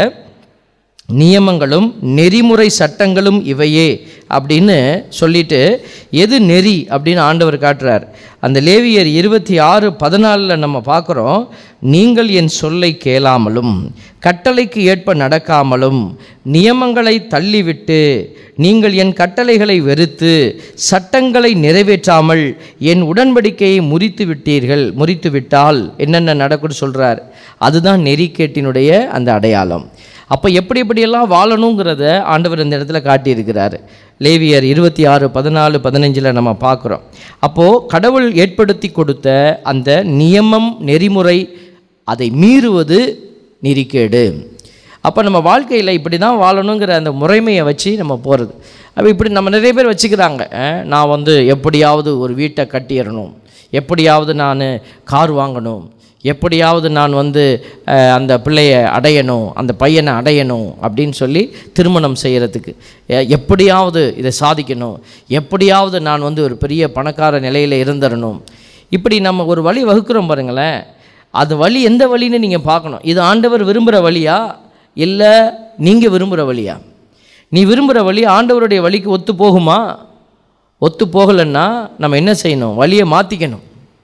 நியமங்களும் நெறிமுறை சட்டங்களும் இவையே அப்படின்னு சொல்லிட்டு எது நெறி அப்படின்னு ஆண்டவர் காட்டுறார் அந்த லேவியர் இருபத்தி ஆறு பதினாலில் நம்ம பார்க்குறோம் நீங்கள் என் சொல்லை கேளாமலும் கட்டளைக்கு ஏற்ப நடக்காமலும் நியமங்களை தள்ளிவிட்டு நீங்கள் என் கட்டளைகளை வெறுத்து சட்டங்களை நிறைவேற்றாமல் என் உடன்படிக்கையை முறித்து விட்டீர்கள் முறித்து விட்டால் என்னென்ன நடக்கும்னு சொல்கிறார் அதுதான் நெறிக்கேட்டினுடைய அந்த அடையாளம் அப்போ எப்படி எப்படியெல்லாம் வாழணுங்கிறத ஆண்டவர் இந்த இடத்துல காட்டியிருக்கிறார் லேவியர் இருபத்தி ஆறு பதினாலு பதினஞ்சில் நம்ம பார்க்குறோம் அப்போது கடவுள் ஏற்படுத்தி கொடுத்த அந்த நியமம் நெறிமுறை அதை மீறுவது நெறிக்கேடு அப்போ நம்ம வாழ்க்கையில் இப்படி தான் வாழணுங்கிற அந்த முறைமையை வச்சு நம்ம போகிறது அப்போ இப்படி நம்ம நிறைய பேர் வச்சுக்கிறாங்க அஹ், நான் வந்து எப்படியாவது ஒரு வீட்டை கட்டிடணும் எப்படியாவது நான் கார் வாங்கணும் எப்படியாவது நான் வந்து அஹ், அந்த பிள்ளையை அடையணும் அந்த பையனை அடையணும் அப்படின்னு சொல்லி திருமணம் செய்கிறதுக்கு எ- எப்படியாவது இதை சாதிக்கணும் எப்படியாவது நான் வந்து ஒரு பெரிய பணக்கார நிலையில் இருந்துடணும் இப்படி நம்ம ஒரு வழி வகுக்கிறோம் பாருங்களேன் அது வழி எந்த வழின்னு நீங்கள் பார்க்கணும் இது ஆண்டவர் விரும்புகிற வழியா இல்லை நீங்கள் விரும்புகிற வழியா நீ விரும்புகிற வழி ஆண்டவருடைய வழிக்கு ஒத்து போகுமா ஒத்து போகலைன்னா நம்ம என்ன செய்யணும் வழியை மாற்றிக்கணும்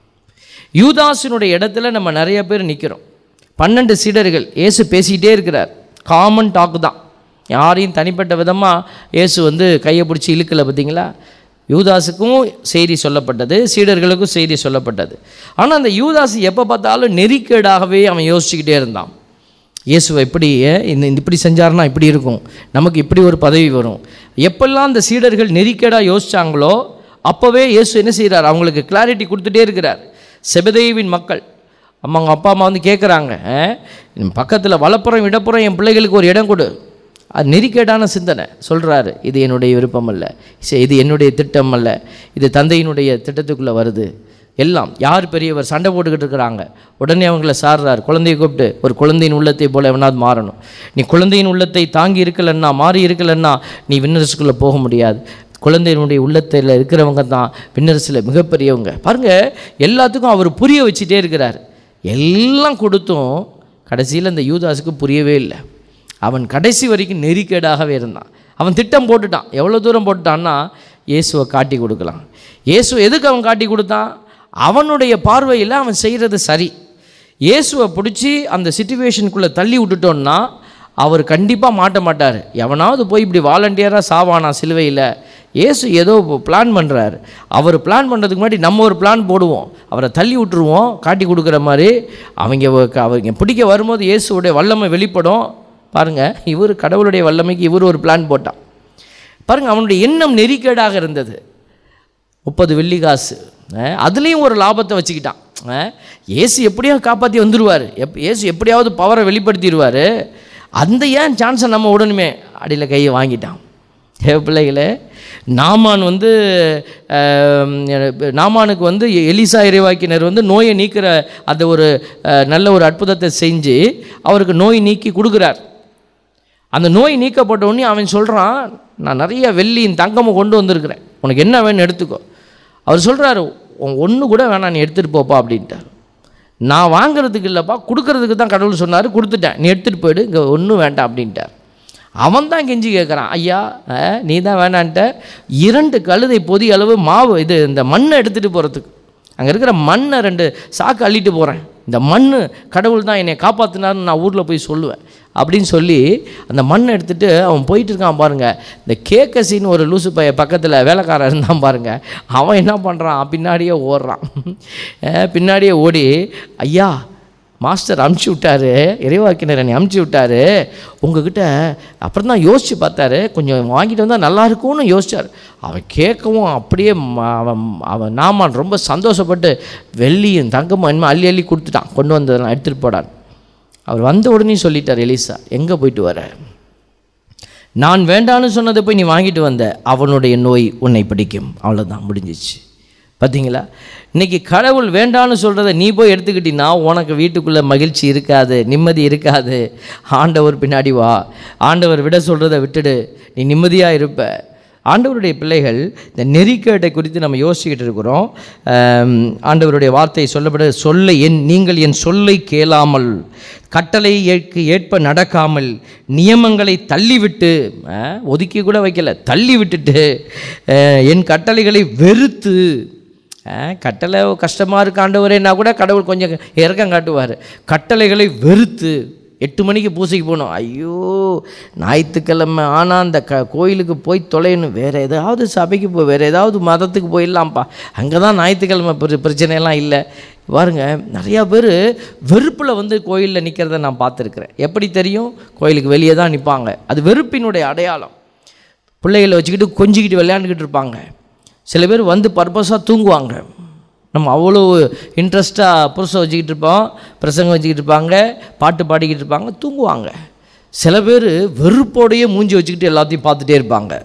யூதாஸினுடைய இடத்துல நம்ம நிறைய பேர் நிற்கிறோம் பன்னெண்டு சீடர்கள் இயேசு பேசிக்கிட்டே இருக்கிறார் காமன் டாக் தான் யாரையும் தனிப்பட்ட விதமாக இயேசு வந்து கையை பிடிச்சி இழுக்கலை பார்த்தீங்களா யூதாஸுக்கும் செய்தி சொல்லப்பட்டது சீடர்களுக்கும் செய்தி சொல்லப்பட்டது ஆனால் அந்த யூதாஸ் எப்போ பார்த்தாலும் நெறிக்கேடாகவே அவன் யோசிச்சுக்கிட்டே இருந்தான் இயேசுவை இப்படி ஏன் இந்த இந்த இப்படி செஞ்சாருன்னா இப்படி இருக்கும் நமக்கு இப்படி ஒரு பதவி வரும் எப்பெல்லாம் அந்த சீடர்கள் நெறிக்கேடாக யோசிச்சாங்களோ அப்போவே இயேசு என்ன செய்கிறார் அவங்களுக்கு கிளாரிட்டி கொடுத்துட்டே இருக்கிறார் செபதேவின் மக்கள் அம்மா அவங்க அப்பா அம்மா வந்து கேட்குறாங்க பக்கத்தில் வலப்புறம் இடப்புறம் என் பிள்ளைகளுக்கு ஒரு இடம் கொடு அது நெறிக்கேடான சிந்தனை சொல்கிறாரு இது என்னுடைய விருப்பம் அல்ல சரி, இது என்னுடைய திட்டம் அல்ல இது தந்தையினுடைய திட்டத்துக்குள்ளே வருது எல்லாம் யார் பெரியவர் சண்டை போட்டுக்கிட்டு இருக்கிறாங்க உடனே அவங்கள சாடுறார் குழந்தையை கூப்பிட்டு ஒரு குழந்தையின் உள்ளத்தை போல எவனாவது மாறணும் நீ குழந்தையின் உள்ளத்தை தாங்கி இருக்கலன்னா மாறி இருக்கலன்னா நீ விண்ணரசுக்குள்ளே போக முடியாது குழந்தையினுடைய உள்ளத்தில் இருக்கிறவங்க தான் விண்ணரசில் மிகப்பெரியவங்க பாருங்கள் எல்லாத்துக்கும் அவர் புரிய வச்சுட்டே இருக்கிறார் எல்லாம் கொடுத்தும் கடைசியில் இந்த யூதாஸுக்கு புரியவே இல்லை அவன் கடைசி வரைக்கும் நெறிக்கேடாகவே இருந்தான் அவன் திட்டம் போட்டுட்டான் எவ்வளோ தூரம் போட்டுட்டான்னா இயேசுவை காட்டி கொடுக்கலாம் இயேசு எதுக்கு அவன் காட்டி கொடுத்தான் அவனுடைய பார்வையில் அவன் செய்கிறது சரி இயேசுவை பிடிச்சி அந்த சுச்சுவேஷனுக்குள்ளே தள்ளி விட்டுட்டோன்னா அவர் கண்டிப்பாக மாட்ட மாட்டார் எவனாவது போய் இப்படி வாலண்டியராக சாவானா சிலுவையில் இயேசு ஏதோ பிளான் பண்ணுறாரு அவர் பிளான் பண்ணுறதுக்கு முன்னாடி நம்ம ஒரு பிளான் போடுவோம் அவரை தள்ளி விட்டுருவோம் காட்டி கொடுக்குற மாதிரி அவங்க வ- அவங்க பிடிக்க வரும்போது இயேசுவுடைய வல்லமை வெளிப்படும் பாருங்கள் இவர் கடவுளுடைய வல்லமைக்கு இவர் ஒரு பிளான் போட்டான் பாருங்கள் அவனுடைய எண்ணம் நெறிக்கேடாக இருந்தது முப்பது வெள்ளி காசு அஹ், அதுலேயும் ஒரு லாபத்தை வச்சுக்கிட்டான் அஹ், இயேசு எப்படியாவது காப்பாற்றி வந்துடுவார் எப் இயேசு எப்படியாவது பவரை வெளிப்படுத்திடுவார் அந்த ஏன் சான்ஸை நம்ம உடனுமே அடியில் கையை வாங்கிட்டான் தேவ பிள்ளைகளே நாமான் வந்து அஹ், நாமானுக்கு வந்து எலிசா இறைவாக்கினர் வந்து நோயை நீக்கிற அந்த ஒரு அஹ், நல்ல ஒரு அற்புதத்தை செஞ்சு அவருக்கு நோய் நீக்கி கொடுக்குறார் அந்த நோய் நீக்கப்பட்ட உடனே அவன் சொல்கிறான் நான் நிறைய வெள்ளியும் தங்கமும் கொண்டு வந்திருக்கிறேன் உனக்கு என்ன வேணும் எடுத்துக்கோ அவர் சொல்கிறாரு ஒன்று கூட வேணாம் நீ எடுத்துகிட்டு போப்பா அப்படின்ட்டார் நான் வாங்குறதுக்கு இல்லைப்பா கொடுக்கறதுக்கு தான் கடவுள் சொன்னார் கொடுத்துட்டேன் நீ எடுத்துகிட்டு போயிடு இங்கே ஒன்றும் வேண்டாம் அப்படின்ட்டார் அவன் தான் கெஞ்சி கேட்குறான் ஐயா அஹ், நீ தான் வேணான்ட்ட இரண்டு கழுதை பொதி அளவு மாவு இது இந்த மண்ணை எடுத்துகிட்டு போகிறதுக்கு அங்கே இருக்கிற மண்ணை ரெண்டு சாக்கு அள்ளிட்டு போகிறேன் இந்த மண் கடவுள் தான் என்னை காப்பாற்றினார்னு நான் ஊரில் போய் சொல்லுவேன் அப்படின்னு சொல்லி அந்த மண்ணை எடுத்துகிட்டு அவன் போயிட்டு இருக்கான் பாருங்க இந்த கேக்கசின்னு ஒரு லூசு பைய பக்கத்தில் வேலைக்காரன் இருந்தான் பாருங்க அவன் என்ன பண்ணுறான் பின்னாடியே ஓடுறான் அஹ் பின்னாடியே ஓடி ஐயா மாஸ்டர் அமுச்சு விட்டாரு இறைவாக்கினர் என்னை அமுச்சு விட்டாரு உங்ககிட்ட அப்புறம் தான் யோசித்து பார்த்தாரு கொஞ்சம் வாங்கிட்டு வந்தால் நல்லா இருக்கும்னு யோசிச்சார் அவன் கேட்கவும் அப்படியே ம- அவன் அவன் நாமான் ரொம்ப சந்தோஷப்பட்டு வெள்ளியும் தங்கமும் என்னமோ அள்ளி அள்ளி கொடுத்துட்டான் கொண்டு வந்ததெல்லாம் எடுத்துகிட்டு போடான் அவர் வந்த உடனே சொல்லிட்டார் எலிசா எங்கே போயிட்டு வர நான் வேண்டான்னு சொன்னதை போய் நீ வாங்கிட்டு வந்த அவனுடைய நோய் உன்னை பிடிக்கும் அவ்வளோதான் முடிஞ்சிச்சு பார்த்தீங்களா இன்னைக்கு கடவுள் வேண்டான்னு சொல்கிறத நீ போய் எடுத்துக்கிட்டீன்னா உனக்கு வீட்டுக்குள்ளே மகிழ்ச்சி இருக்காது நிம்மதி இருக்காது ஆண்டவர் பின்னாடி வா ஆண்டவர் விட சொல்கிறத விட்டுடு நீ நிம்மதியாக இருப்ப ஆண்டவருடைய பிள்ளைகள் இந்த நெறிக்கேட்டை குறித்து நம்ம யோசிச்சுக்கிட்டு இருக்கிறோம் ஆம், ஆண்டவருடைய வார்த்தை சொல்லப்பட சொல்லை என் நீங்கள் என் சொல்லை கேளாமல் கட்டளை ஏற்கு ஏற்ப நடக்காமல் நியமங்களை தள்ளிவிட்டு ஆ, ஒதுக்கி கூட வைக்கல தள்ளி விட்டுட்டு ஆ, என் கட்டளைகளை வெறுத்து ஆ, கட்டளை கஷ்டமாக இருக்கு ஆண்டவரேன்னா கூட கடவுள் கொஞ்சம் இறக்கம் காட்டுவார் கட்டளைகளை வெறுத்து எட்டு மணிக்கு பூசைக்கு போகணும் ஐயோ ஞாயிற்றுக்கிழமை ஆனால் அந்த க கோயிலுக்கு போய் தொலையணும் வேறு ஏதாவது சபைக்கு போ வேறு ஏதாவது மதத்துக்கு போயிடலாம்ப்பா அங்கே தான் ஞாயிற்றுக்கிழமை பிர பிரச்சனையெல்லாம் இல்லை பாருங்க நிறையா பேர் வெறுப்பில் வந்து கோயிலில் நிற்கிறத நான் பார்த்துருக்குறேன் எப்படி தெரியும் கோயிலுக்கு வெளியே தான் நிற்பாங்க அது வெறுப்பினுடைய அடையாளம் பிள்ளைகளை வச்சுக்கிட்டு கொஞ்சிக்கிட்டு விளையாண்டுக்கிட்டு இருப்பாங்க சில பேர் வந்து பர்பஸாக தூங்குவாங்க நம்ம அவ்வளோ இன்ட்ரெஸ்ட்டாக புருஷை வச்சுக்கிட்டு இருப்போம் பிரசங்கம் வச்சுக்கிட்டு இருப்பாங்க பாட்டு பாடிக்கிட்டு இருப்பாங்க தூங்குவாங்க சில பேர் வெறுப்போடையே மூஞ்சி வச்சுக்கிட்டு எல்லாத்தையும் பார்த்துட்டே இருப்பாங்க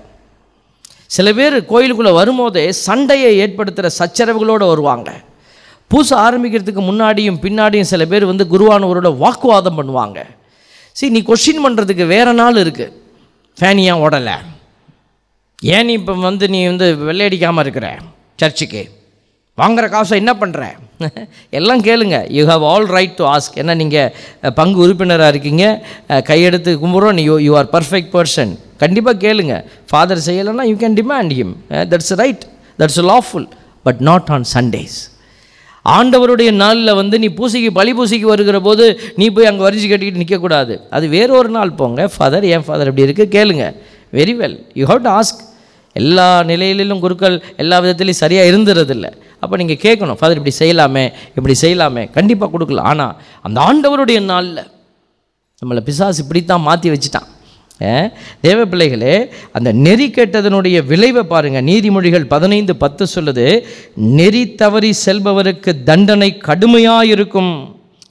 சில பேர் கோயிலுக்குள்ளே வரும்போதே சண்டையை ஏற்படுத்துகிற சச்சரவுகளோடு வருவாங்க பூசை ஆரம்பிக்கிறதுக்கு முன்னாடியும் பின்னாடியும் சில பேர் வந்து குருவானவரோட வாக்குவாதம் பண்ணுவாங்க சரி நீ கொஷின் பண்ணுறதுக்கு வேற நாள் இருக்குது ஃபேனியாக ஓடலை ஏன் நீ இப்போ வந்து நீ வந்து வெள்ளையடிக்காமல் இருக்கிற சர்ச்சுக்கு வாங்குற காசை என்ன பண்ணுற எல்லாம் கேளுங்க you have all right to ask ஏன்னா நீங்கள் பங்கு உறுப்பினராக இருக்கீங்க அஹ், கையெடுத்து கும்பிட்றோம் நீ யூ ஆர் பர்ஃபெக்ட் பர்சன் கண்டிப்பாக கேளுங்க ஃபாதர் செய்யலைன்னா you can demand him that's right that's lawful but not on Sundays ஆண்டவருடைய நாளில் வந்து நீ பூசைக்கு பழி பூசைக்கு வருகிற போது நீ போய் அங்கே வரிஞ்சு கட்டிக்கிட்டு நிற்கக்கூடாது அது வேறொரு நாள் போங்க ஃபாதர் ஏன் ஃபாதர் இப்படி இருக்குது கேளுங்க very well you have to ask எல்லா நிலையிலும் குருக்கள் எல்லா விதத்துலையும் சரியாக இருந்துறதில்ல அப்போ நீங்கள் கேட்கணும் ஃபாதர் இப்படி செய்யலாமே இப்படி செய்யலாமே கண்டிப்பாக கொடுக்கலாம் ஆனால் அந்த ஆண்டவருடைய நாளில் நம்மளை பிசாசு இப்படித்தான் மாற்றி வச்சுட்டான் ஏன்? தேவ பிள்ளைகளே அந்த நெறி கெட்டதனுடைய விளைவை பாருங்க நீதிமொழிகள் பதினைந்து பத்து சொல்லுது நெறி தவறி செல்பவருக்கு தண்டனை கடுமையாக இருக்கும்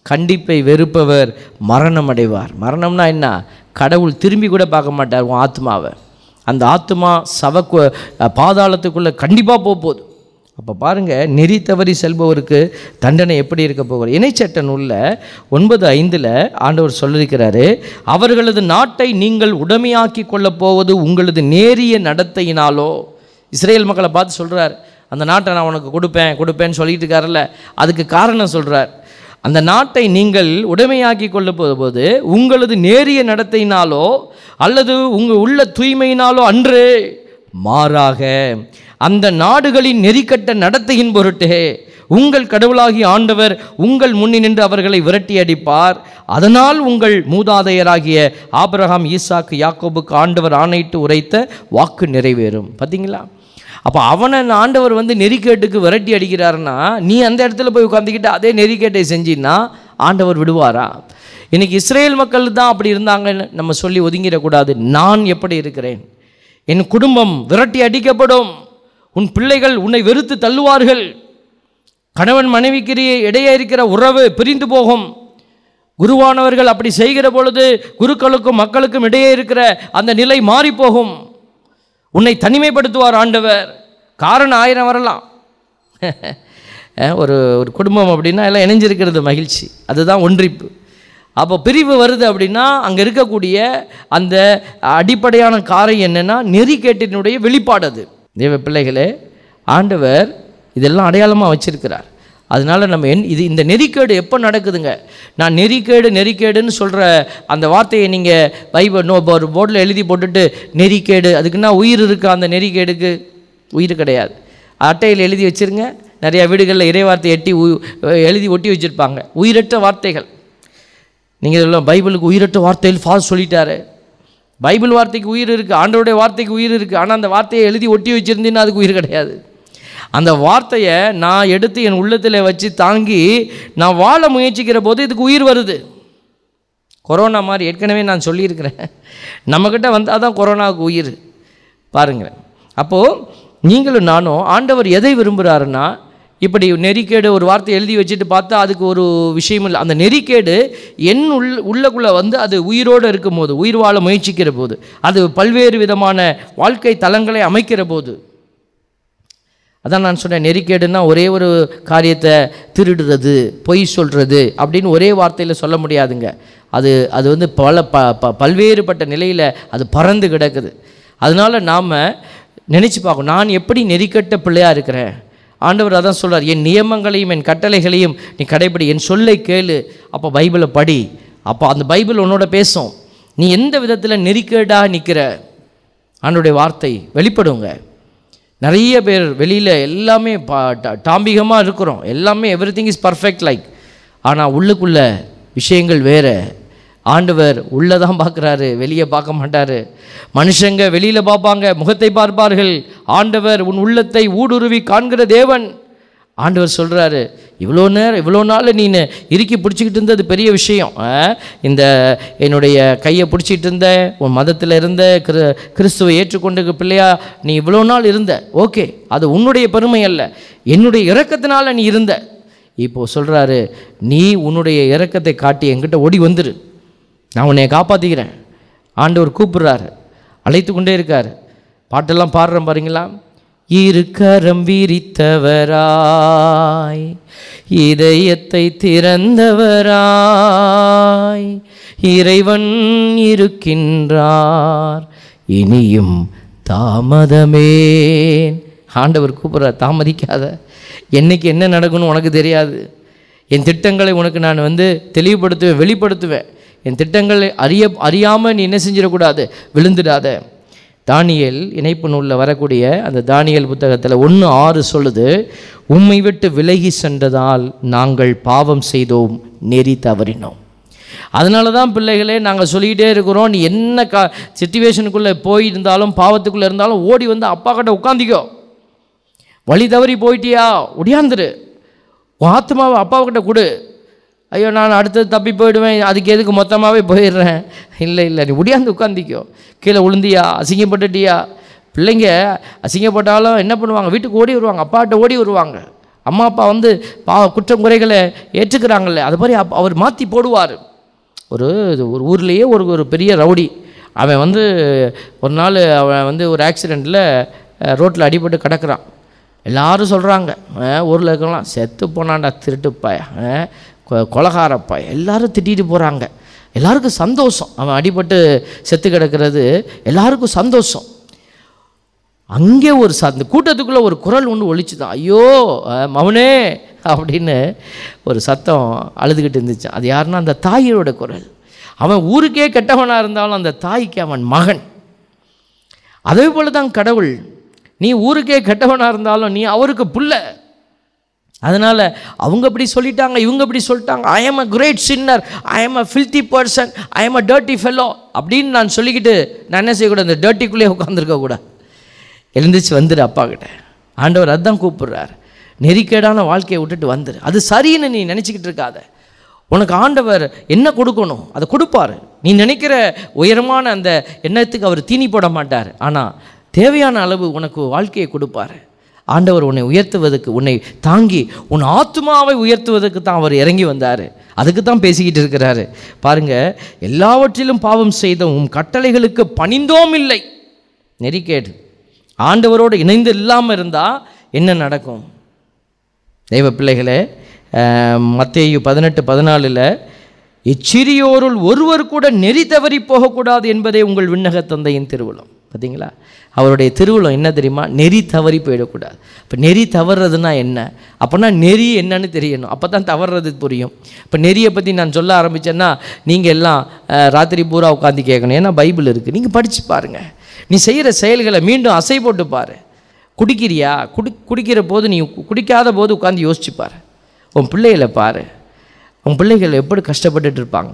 கண்டிப்பை வெறுப்பவர் மரணம் அடைவார் மரணம்னா என்ன கடவுள் திரும்பி கூட பார்க்க மாட்டார் உன் ஆத்மாவை அந்த ஆத்மா சவக்கு பாதாளத்துக்குள்ளே கண்டிப்பாக போக போகுது அப்போ பாருங்கள் நெறி தவறி செல்பவருக்கு தண்டனை எப்படி இருக்க போகிறது இணைச்சட்ட நூலில் ஒன்பது ஐந்தில் ஆண்டவர் சொல்லியிருக்கிறாரு அவர்களது நாட்டை நீங்கள் உடைமையாக்கி கொள்ளப் போவது உங்களது நேரிய நடத்தையினாலோ இஸ்ரேல் மக்களை பார்த்து சொல்கிறார் அந்த நாட்டை நான் உனக்கு கொடுப்பேன் கொடுப்பேன்னு சொல்லிட்டு இருக்காருல்ல அதுக்கு காரணம் சொல்கிறார் அந்த நாட்டை நீங்கள் உடைமையாக்கி கொள்ள போது உங்களது நேரிய நடத்தையினாலோ அல்லது உங்கள் உள்ள தூய்மையினாலோ அன்று மாறாக அந்த நாடுகளின் நெறிக்கட்ட நடத்தையின் பொருட்டே உங்கள் கடவுளாகி ஆண்டவர் உங்கள் முன்னி நின்று அவர்களை விரட்டி அடிப்பார் அதனால் உங்கள் மூதாதையராகிய ஆபிரகாம் ஈசாக்கு யாக்கோபுக்கு ஆண்டவர் ஆணையிட்டு உரைத்த வாக்கு நிறைவேறும் பார்த்தீங்களா அப்போ அவனை ஆண்டவர் வந்து நெறிக்கேட்டுக்கு விரட்டி அடிக்கிறாருன்னா நீ அந்த இடத்துல போய் உட்காந்துக்கிட்டு அதே நெறிக்கேட்டை செஞ்சின்னா ஆண்டவர் விடுவாரா இன்னைக்கு இஸ்ரேல் மக்கள் தான் அப்படி இருந்தாங்கன்னு நம்ம சொல்லி ஒதுங்கிடக்கூடாது நான் எப்படி இருக்கிறேன் என் குடும்பம் விரட்டி அடிக்கப்படும் உன் பிள்ளைகள் உன்னை வெறுத்து தள்ளுவார்கள் கணவன் மனைவிக்கு இடையே இருக்கிற உறவு பிரிந்து போகும் குருவானவர்கள் அப்படி செய்கிற பொழுது குருக்களுக்கும் மக்களுக்கும் இடையே இருக்கிற அந்த நிலை மாறி போகும் உன்னை தனிமைப்படுத்துவார் ஆண்டவர் காரணம் ஆயிரம் வரலாம் அஹ் ஒரு ஒரு குடும்பம் அப்படின்னா எல்லாம் இணைஞ்சிருக்கிறது மகிழ்ச்சி அதுதான் ஒன்றிப்பு அப்போ பிரிவு வருது அப்படின்னா அங்கே இருக்கக்கூடிய அந்த அடிப்படையான காரம் என்னென்னா நெறிக்கேட்டினுடைய வெளிப்பாடு அது தேவ பிள்ளைகளே ஆண்டவர் இதெல்லாம் அடையாளமாக வச்சிருக்கிறார் அதனால நம்ம என் இது இந்த நெறிக்கேடு எப்போ நடக்குதுங்க நான் நெறிக்கேடு நெறிக்கேடுன்னு சொல்கிற அந்த வார்த்தையை நீங்கள் பைபிள் நோ ஒரு போர்டில் எழுதி போட்டுட்டு நெறிக்கேடு அதுக்குன்னா உயிர் இருக்கா அந்த நெறிக்கேடுக்கு உயிர் கிடையாது அட்டையில் எழுதி வச்சிருங்க நிறையா வீடுகளில் இறைவார்த்தை எட்டி உ- எழுதி ஒட்டி வச்சுருப்பாங்க உயிரற்ற வார்த்தைகள் நீங்கள் இதெல்லாம் பைபிளுக்கு உயிரற்ற வார்த்தையில் ஃபாஸ் சொல்லிட்டாரு பைபிள் வார்த்தைக்கு உயிர் இருக்குது ஆண்டவருடைய வார்த்தைக்கு உயிர் இருக்குது ஆனால் அந்த வார்த்தையை எழுதி ஒட்டி வச்சுருந்தீங்கன்னா அதுக்கு உயிர் கிடையாது அந்த வார்த்தையை நான் எடுத்து என் உள்ளத்தில் வச்சு தாங்கி நான் வாழ முயற்சிக்கிற போது இதுக்கு உயிர் வருது கொரோனா மாதிரி ஏற்கனவே நான் சொல்லியிருக்கிறேன் நம்மக்கிட்ட வந்தால் தான் கொரோனாவுக்கு உயிர் பாருங்கள் அப்போது நீங்களும் நானும் ஆண்டவர் எதை விரும்புகிறாருன்னா இப்படி நெறிக்கேடு ஒரு வார்த்தை எழுதி வச்சுட்டு பார்த்தா அதுக்கு ஒரு விஷயம் இல்லை அந்த நெறிக்கேடு என் உள் உள்ளக்குள்ளே வந்து அது உயிரோடு இருக்கும்போது உயிர் வாழ முயற்சிக்கிற போது அது பல்வேறு விதமான வாழ்க்கை தலங்களை அமைக்கிற போது அதான் நான் சொன்னேன் நெறிக்கேடுன்னா ஒரே ஒரு காரியத்தை திருடுறது பொய் சொல்கிறது அப்படின்னு ஒரே வார்த்தையில் சொல்ல முடியாதுங்க அது அது வந்து பல ப ப பல்வேறுபட்ட நிலையில் அது பறந்து கிடக்குது அதனால் நாம் நினச்சி பார்க்கணும் நான் எப்படி நெறிக்கட்ட பிள்ளையாக இருக்கிறேன் ஆண்டவர் அதான் சொல்றார் என் நியமங்களையும் என் கட்டளைகளையும் நீ கடைபிடி என் சொல்லை கேளு அப்போ பைபிளை படி அப்போ அந்த பைபிள் உன்னோட பேசும் நீ எந்த விதத்தில் நெறிக்கேடாக நிற்கிற ஆண்டோடைய வார்த்தை வெளிப்படுங்க நிறைய பேர் வெளியில் எல்லாமே டாம்பிகமாக இருக்கிறோம் எல்லாமே everything is perfect like ஆனால் உள்ளுக்குள்ள விஷயங்கள் வேறு ஆண்டவர் உள்ளே தான் பார்க்குறாரு வெளியே பார்க்க மாட்டார் மனுஷங்க வெளியில் பார்ப்பாங்க முகத்தை பார்ப்பார்கள் ஆண்டவர் உன் உள்ளத்தை ஊடுருவி காண்கிற தேவன் ஆண்டவர் சொல்கிறாரு இவ்வளோ நேரம் இவ்வளோ நாள் நீ இறுக்கி பிடிச்சிக்கிட்டு இருந்தது பெரிய விஷயம் ஆ? இந்த என்னுடைய கையை பிடிச்சிட்டு இருந்த உன் மதத்தில் இருந்த கிரு கிறிஸ்துவை ஏற்றுக்கொண்டு பிள்ளையா நீ இவ்வளோ நாள் இருந்த ஓகே அது உன்னுடைய பெருமை அல்ல என்னுடைய இரக்கத்தினால நீ இருந்த இப்போது சொல்கிறாரு நீ உன்னுடைய இரக்கத்தை காட்டி என்கிட்ட ஓடி வந்துரு நான் உன்னை காப்பாற்றிக்கிறேன் ஆண்டவர் கூப்பிடுறாரு அழைத்து கொண்டே இருக்கார் பாட்டெல்லாம் பாடுறேன் பாருங்களா இருக்கரம் விரித்தவராய் இதயத்தை திறந்தவராய் இறைவன் இருக்கின்றார் இனியும் தாமதமேன் ஆண்டவர் கூப்பிட்றார் தாமதிக்காத என்னைக்கு என்ன நடக்கும்னு உனக்கு தெரியாது என் திட்டங்களை உனக்கு நான் வந்து தெளிவுபடுத்துவேன் வெளிப்படுத்துவேன் என் திட்டங்களை அறிய அறியாமல் நீ என்ன செஞ்சிடக்கூடாது விழுந்துடாத தானியேல் இணைப்பு நூலில் வரக்கூடிய அந்த தானியேல் புத்தகத்தில் ஒன்று ஆறு சொல்லுது உம்மை விட்டு விலகி சென்றதால் நாங்கள் பாவம் செய்தோம் நெறி தவறினோம் அதனால தான் பிள்ளைகளே நாங்கள் சொல்லிக்கிட்டே இருக்கிறோம் நீ என்ன கா சுச்சுவேஷனுக்குள்ளே போயிருந்தாலும் பாவத்துக்குள்ளே இருந்தாலும் ஓடி வந்து அப்பா கிட்ட உட்காந்திக்கோ வழி தவறி போயிட்டியா ஒடியாந்துரு உன் ஆத்மாவை அப்பாவுக்கிட்ட கொடு ஐயோ நான் அடுத்தது தப்பி போயிடுவேன் அதுக்கு எதுக்கு மொத்தமாகவே போயிடுறேன் இல்லை இல்லை நீ ஒடியாந்து உட்காந்திக்கோ கீழே விழுந்தியா அசிங்கப்பட்டுட்டியா பிள்ளைங்க அசிங்கப்பட்டாலும் என்ன பண்ணுவாங்க வீட்டுக்கு ஓடி வருவாங்க அப்பாட்ட ஓடி வருவாங்க அம்மா அப்பா வந்து பா குற்றம் குறைகளை ஏற்றுக்கிறாங்கல்ல அது மாதிரி அப்ப அவர் மாற்றி போடுவார் ஒரு ஒரு ஊர்லேயே ஒரு ஒரு பெரிய ரவுடி அவன் வந்து ஒரு நாள் அவன் வந்து ஒரு ஆக்சிடெண்ட்டில் ரோட்டில் அடிபட்டு கிடக்குறான் எல்லாரும் சொல்கிறாங்க ஊரில் இருக்கலாம் செத்து போனான்டா திருட்டுப்பாய கொலகாரப்பாய எல்லாரும் திட்டிட்டு போகிறாங்க எல்லாருக்கும் சந்தோஷம் அவன் அடிபட்டு செத்து கிடக்கிறது எல்லாருக்கும் சந்தோஷம் அங்கே ஒரு ச அந்த கூட்டத்துக்குள்ளே ஒரு குரல் ஒன்று ஒழிச்சுதான் ஐயோ அஹ், மவனே அப்படின்னு ஒரு சத்தம் அழுதுகிட்டு இருந்துச்சு அது யாருன்னா அந்த தாயோட குரல் அவன் ஊருக்கே கெட்டவனாக இருந்தாலும் அந்த தாய்க்கு அவன் மகன் அதே போல தான் கடவுள் நீ ஊருக்கே கெட்டவனாக இருந்தாலும் நீ அவருக்கு புள்ள அதனால் அவங்க இப்படி சொல்லிட்டாங்க இவங்க இப்படி சொல்லிட்டாங்க I am a great sinner I am a filthy person I am a dirty fellow அப்படின்னு நான் சொல்லிக்கிட்டு நான் என்ன செய்யக்கூடாது இந்த டர்ட்டிக்குள்ளே உட்காந்துருக்க கூடாது எழுந்திரிச்சு வந்துடு அப்பா கிட்ட ஆண்டவர் அதான் கூப்பிடுறார் நெறிக்கேடான வாழ்க்கையை விட்டுட்டு வந்துரு அது சரின்னு நீ நினச்சிக்கிட்டு இருக்காத உனக்கு ஆண்டவர் என்ன கொடுக்கணும் அதை கொடுப்பாரு நீ நினைக்கிற உயரமான அந்த எண்ணத்துக்கு அவர் தீனி போட மாட்டார் ஆனால் தேவையான அளவு உனக்கு வாழ்க்கையை கொடுப்பாரு ஆண்டவர் உன்னை உயர்த்துவதற்கு உன்னை தாங்கி உன் ஆத்மாவை உயர்த்துவதற்கு தான் அவர் இறங்கி வந்தார் அதுக்கு தான் பேசிக்கிட்டு இருக்கிறாரு பாருங்க எல்லாவற்றிலும் பாவம் செய்த உம் கட்டளைகளுக்கு பணிந்தோம் இல்லை நெறிக்கேடு ஆண்டவரோடு இணைந்து இல்லாமல் இருந்தால் என்ன நடக்கும் தெய்வ பிள்ளைகளே மத்தேயு பதினெட்டு பதினாலில் இச்சிறியோருள் ஒருவர் கூட நெறி தவறி போகக்கூடாது என்பதே உங்கள் விண்ணக தந்தையின் திருவுளம் பார்த்தீங்களா அவருடைய திருவுளம் என்ன தெரியுமா நெறி தவறி போயிடக்கூடாது இப்போ நெறி தவறுறதுனா என்ன அப்போனா நெறி என்னன்னு தெரியணும் அப்போ தான் தவறுறது புரியும் இப்போ நெறியை பற்றி நான் சொல்ல ஆரம்பித்தேன்னா நீங்கள் எல்லாம் அஹ், ராத்திரி பூரா உட்காந்து கேட்கணும் ஏன்னா பைபிள் இருக்குது நீங்கள் படித்து பாருங்கள் நீ செய்கிற செயல்களை மீண்டும் அசை போட்டு பாரு குடிக்கிறியா குடி குடிக்கிற போது நீ குடிக்காத போது உட்காந்து யோசிச்சு பாரு உன் பிள்ளைகளை பாரு உன் பிள்ளைகள் எப்படி கஷ்டப்பட்டுட்டு இருப்பாங்க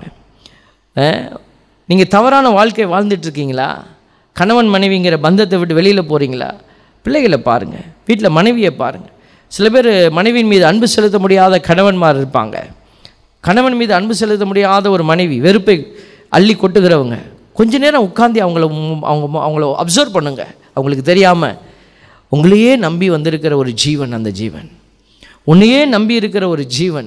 நீங்கள் தவறான வாழ்க்கை வாழ்ந்துட்டு இருக்கீங்களா கணவன் மனைவிங்கிற பந்தத்தை விட்டு வெளியில் போகிறீங்களா பிள்ளைகளை பாருங்கள் வீட்டில் மனைவியை பாருங்கள் சில பேர் மனைவியின் மீது அன்பு செலுத்த முடியாத கணவன்மார் இருப்பாங்க கணவன் மீது அன்பு செலுத்த முடியாத ஒரு மனைவி வெறுப்பை அள்ளி கொட்டுகிறவங்க கொஞ்ச நேரம் உட்காந்து அவங்கள மு- அவங்க மு- அவங்கள அப்சர்வ் பண்ணுங்க அவங்களுக்கு தெரியாமல் உங்களையே நம்பி வந்திருக்கிற ஒரு ஜீவன் அந்த ஜீவன் உன்னையே நம்பி இருக்கிற ஒரு ஜீவன்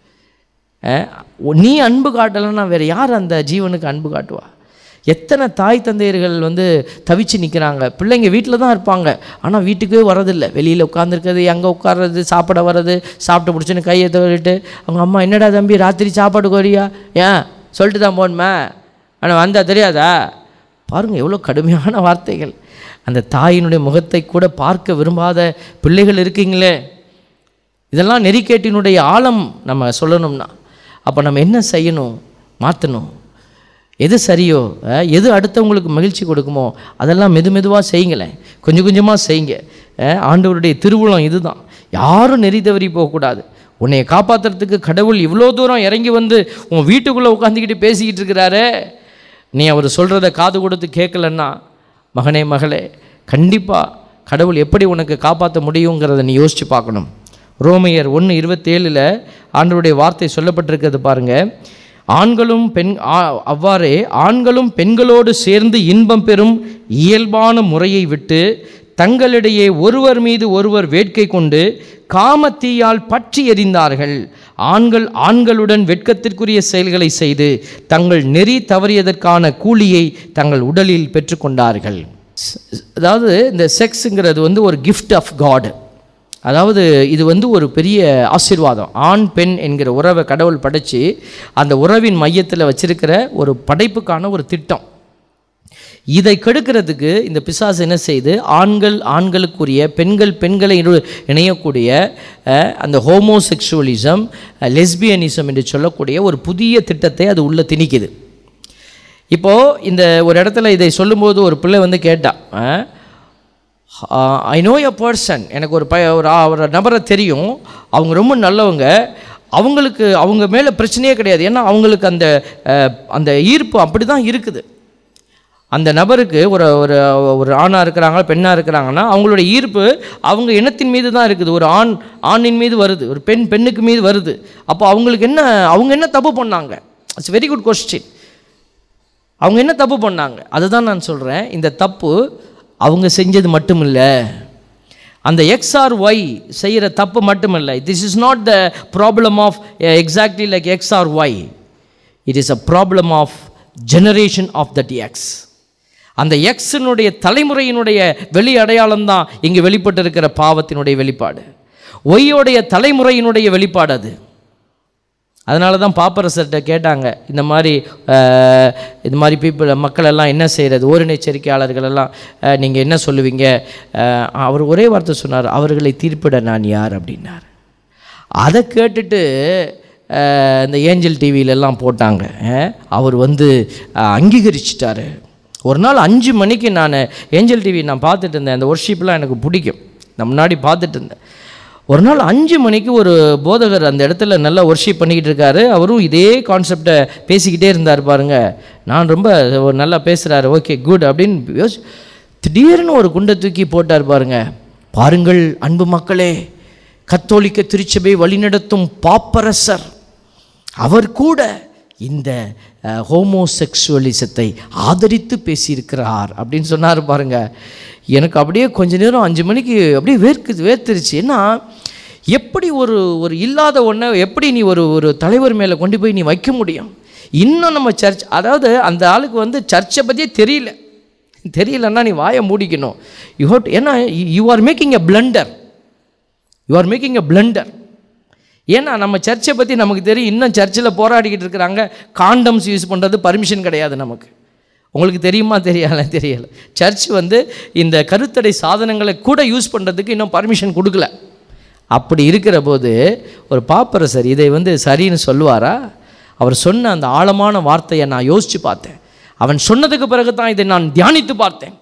அஹ், நீ அன்பு காட்டலைன்னா வேறு யார் அந்த ஜீவனுக்கு அன்பு காட்டுவா எத்தனை தாய் தந்தையர்கள் வந்து தவிச்சு நிற்கிறாங்க பிள்ளைங்க வீட்டில் தான் இருப்பாங்க ஆனால் வீட்டுக்கே வரதில்லை வெளியில் உட்காந்துருக்கிறது அங்கே உட்கார்றது சாப்பிட வர்றது சாப்பிட்டு பிடிச்சின்னு கையை தவிட்டு அவங்க அம்மா என்னடா தம்பி ராத்திரி சாப்பாடு கோரியா ஏன் சொல்லிட்டு தான் போகணுமே ஆனால் வந்தால் தெரியாதா பாருங்கள் எவ்வளோ கடுமையான வார்த்தைகள் அந்த தாயினுடைய முகத்தை கூட பார்க்க விரும்பாத பிள்ளைகள் இருக்கீங்களே இதெல்லாம் நெறிக்கேட்டினுடைய ஆழம் நம்ம சொல்லணும்னா அப்போ நம்ம என்ன செய்யணும் மாற்றணும் எது சரியோ அஹ், எது அடுத்தவங்களுக்கு மகிழ்ச்சி கொடுக்குமோ அதெல்லாம் மெது மெதுவாக செய்யுங்களேன் கொஞ்சம் கொஞ்சமாக செய்யுங்க அஹ், ஆண்டவருடைய திருவுளம் இதுதான் யாரும் நெறி தவறி போகக்கூடாது உன்னை காப்பாற்றுறதுக்கு கடவுள் இவ்வளோ தூரம் இறங்கி வந்து உன் வீட்டுக்குள்ளே உட்காந்துக்கிட்டு பேசிக்கிட்டு இருக்கிறாரே நீ அவர் சொல்கிறத காது கொடுத்து கேட்கலன்னா மகனே மகளே கண்டிப்பாக கடவுள் எப்படி உனக்கு காப்பாற்ற முடியுங்கிறத நீ யோசித்து பார்க்கணும் ரோமையர் ஒன்று இருபத்தேழில் ஆண்டவருடைய வார்த்தை சொல்லப்பட்டிருக்கிறது பாருங்க ஆண்களும் பெண் ஆ- அவ்வாறே ஆண்களும் பெண்களோடு சேர்ந்து இன்பம் பெறும் இயல்பான முறையை விட்டு தங்களிடையே ஒருவர் மீது ஒருவர் வேட்கை கொண்டு காமத்தீயால் பற்றி எறிந்தார்கள் ஆண்கள் ஆண்களுடன் வெட்கத்திற்குரிய செயல்களை செய்து தங்கள் நெறி தவறியதற்கான கூலியை தங்கள் உடலில் பெற்றுக்கொண்டார்கள் ஸ்- அதாவது இந்த செக்ஸுங்கிறது வந்து ஒரு கிஃப்ட் ஆஃப் காட் அதாவது இது வந்து ஒரு பெரிய ஆசீர்வாதம் ஆண் பெண் என்கிற உறவை கடவுள் படைச்சு அந்த உறவின் மையத்தில் வச்சிருக்கிற ஒரு படைப்புக்கான ஒரு திட்டம் இதை கெடுக்கிறதுக்கு இந்த பிசாசு என்ன செய்து ஆண்கள் ஆண்களுக்குரிய பெண்கள் பெண்களை இரு- இணையக்கூடிய அஹ், அந்த ஹோமோசெக்சுவலிசம் லெஸ்பியனிசம் என்று சொல்லக்கூடிய ஒரு புதிய திட்டத்தை அது உள்ள திணிக்குது இப்போது இந்த ஒரு இடத்துல இதை சொல்லும்போது ஒரு பிள்ளை வந்து கேட்டா ஐ நோ எ பர்சன் எனக்கு ஒரு ப ஒரு ஆ- ஒரு நபரை தெரியும் அவங்க ரொம்ப நல்லவங்க அவங்களுக்கு அவங்க மேலே பிரச்சனையே கிடையாது ஏன்னா அவங்களுக்கு அந்த அஹ், அந்த ஈர்ப்பு அப்படி தான் இருக்குது அந்த நபருக்கு ஒரு ஒரு ஒரு ஆணாக இருக்கிறாங்க பெண்ணாக இருக்கிறாங்கன்னா அவங்களோட ஈர்ப்பு அவங்க இனத்தின் மீது தான் இருக்குது ஒரு ஆண் ஆணின் மீது வருது ஒரு பெண் பெண்ணுக்கு மீது வருது அப்போ அவங்களுக்கு என்ன அவங்க என்ன தப்பு பண்ணாங்க இட்ஸ் வெரி குட் கொஸ்டின் அவங்க என்ன தப்பு பண்ணாங்க அதுதான் நான் சொல்கிறேன் இந்த தப்பு அவங்க செஞ்சது மட்டும் இல்லை அந்த எக்ஸ்ஆர் ஒய் செய்கிற தப்பு மட்டுமில்லை this is not the problem of exactly like X or Y it is a problem of generation of that X அந்த எக்ஸினுடைய தலைமுறையினுடைய வெளி அடையாளம் தான் இங்கே வெளிப்பட்டு இருக்கிற பாவத்தினுடைய வெளிப்பாடு ஒய்யோடைய தலைமுறையினுடைய வெளிப்பாடு அது அதனால தான் பாப்பரசர்கிட்ட கேட்டாங்க இந்த மாதிரி அஹ், இது மாதிரி பீப்புள் மக்கள் எல்லாம் என்ன செய்கிறது ஓரின எச்சரிக்கையாளர்கள் எல்லாம் நீங்கள் என்ன சொல்லுவீங்க அஹ், அவர் ஒரே வார்த்தை சொன்னார் அவர்களை தீர்ப்பிட நான் யார் அப்படின்னார் அதை கேட்டுட்டு அஹ், இந்த ஏஞ்சல் டிவியிலெல்லாம் போட்டாங்க அஹ், அவர் வந்து அஹ், அங்கீகரிச்சிட்டாரு ஒரு நாள் அஞ்சு மணிக்கு நான் ஏஞ்சல் டிவி நான் பார்த்துட்டு இருந்தேன் அந்த ஒர்ஷிப்லாம் எனக்கு பிடிக்கும் நான் முன்னாடி பார்த்துட்டு இருந்தேன் ஒரு நாள் அஞ்சு மணிக்கு ஒரு போதகர் அந்த இடத்துல நல்லா ஒர்ஷிப் பண்ணிக்கிட்டு இருக்காரு அவரும் இதே கான்செப்டை பேசிக்கிட்டே இருந்தார் பாருங்க நான் ரொம்ப ஒரு நல்லா பேசுகிறாரு ஓகே குட் அப்படின்னு யோசி திடீர்னு ஒரு குண்டை தூக்கி போட்டார் பாருங்க பாருங்கள் அன்பு மக்களே கத்தோலிக்க திருச்சபை வழிநடத்தும் பாப்பரசர் அவர் கூட இந்த ஹோமோசெக்சுவலிசத்தை ஆதரித்து பேசியிருக்கிறார் அப்படின்னு சொன்னார் பாருங்க எனக்கு அப்படியே கொஞ்ச நேரம் அஞ்சு மணிக்கு அப்படியே வேர்க்கு வேர்த்துருச்சு ஏன்னா எப்படி ஒரு ஒரு இல்லாத ஒன்றை எப்படி நீ ஒரு ஒரு தலைவர் மேலே கொண்டு போய் நீ வைக்க முடியும் இன்னும் நம்ம சர்ச் அதாவது அந்த ஆளுக்கு வந்து சர்ச்சை பற்றியே தெரியல தெரியலன்னா நீ வாயை மூடிக்கணும் யூ ஹோட் ஏன்னா you are making a blunder you are making a blunder ஏன்னா நம்ம சர்ச்சை பற்றி நமக்கு தெரியும் இன்னும் சர்ச்சில் போராடிக்கிட்டு இருக்கிறாங்க காண்டம்ஸ் யூஸ் பண்ணுறது பர்மிஷன் கிடையாது நமக்கு உங்களுக்கு தெரியுமா தெரியல தெரியல சர்ச் வந்து இந்த கருத்தடை சாதனங்களை கூட யூஸ் பண்ணுறதுக்கு இன்னும் பர்மிஷன் கொடுக்கல அப்படி இருக்கிற போது ஒரு பாப்பரசர் இதை வந்து சரின்னு சொல்லுவாரா அவர் சொன்ன அந்த ஆழமான வார்த்தையை நான் யோசித்து பார்த்தேன் அவன் சொன்னதுக்கு பிறகு தான் இதை நான் தியானித்து பார்த்தேன்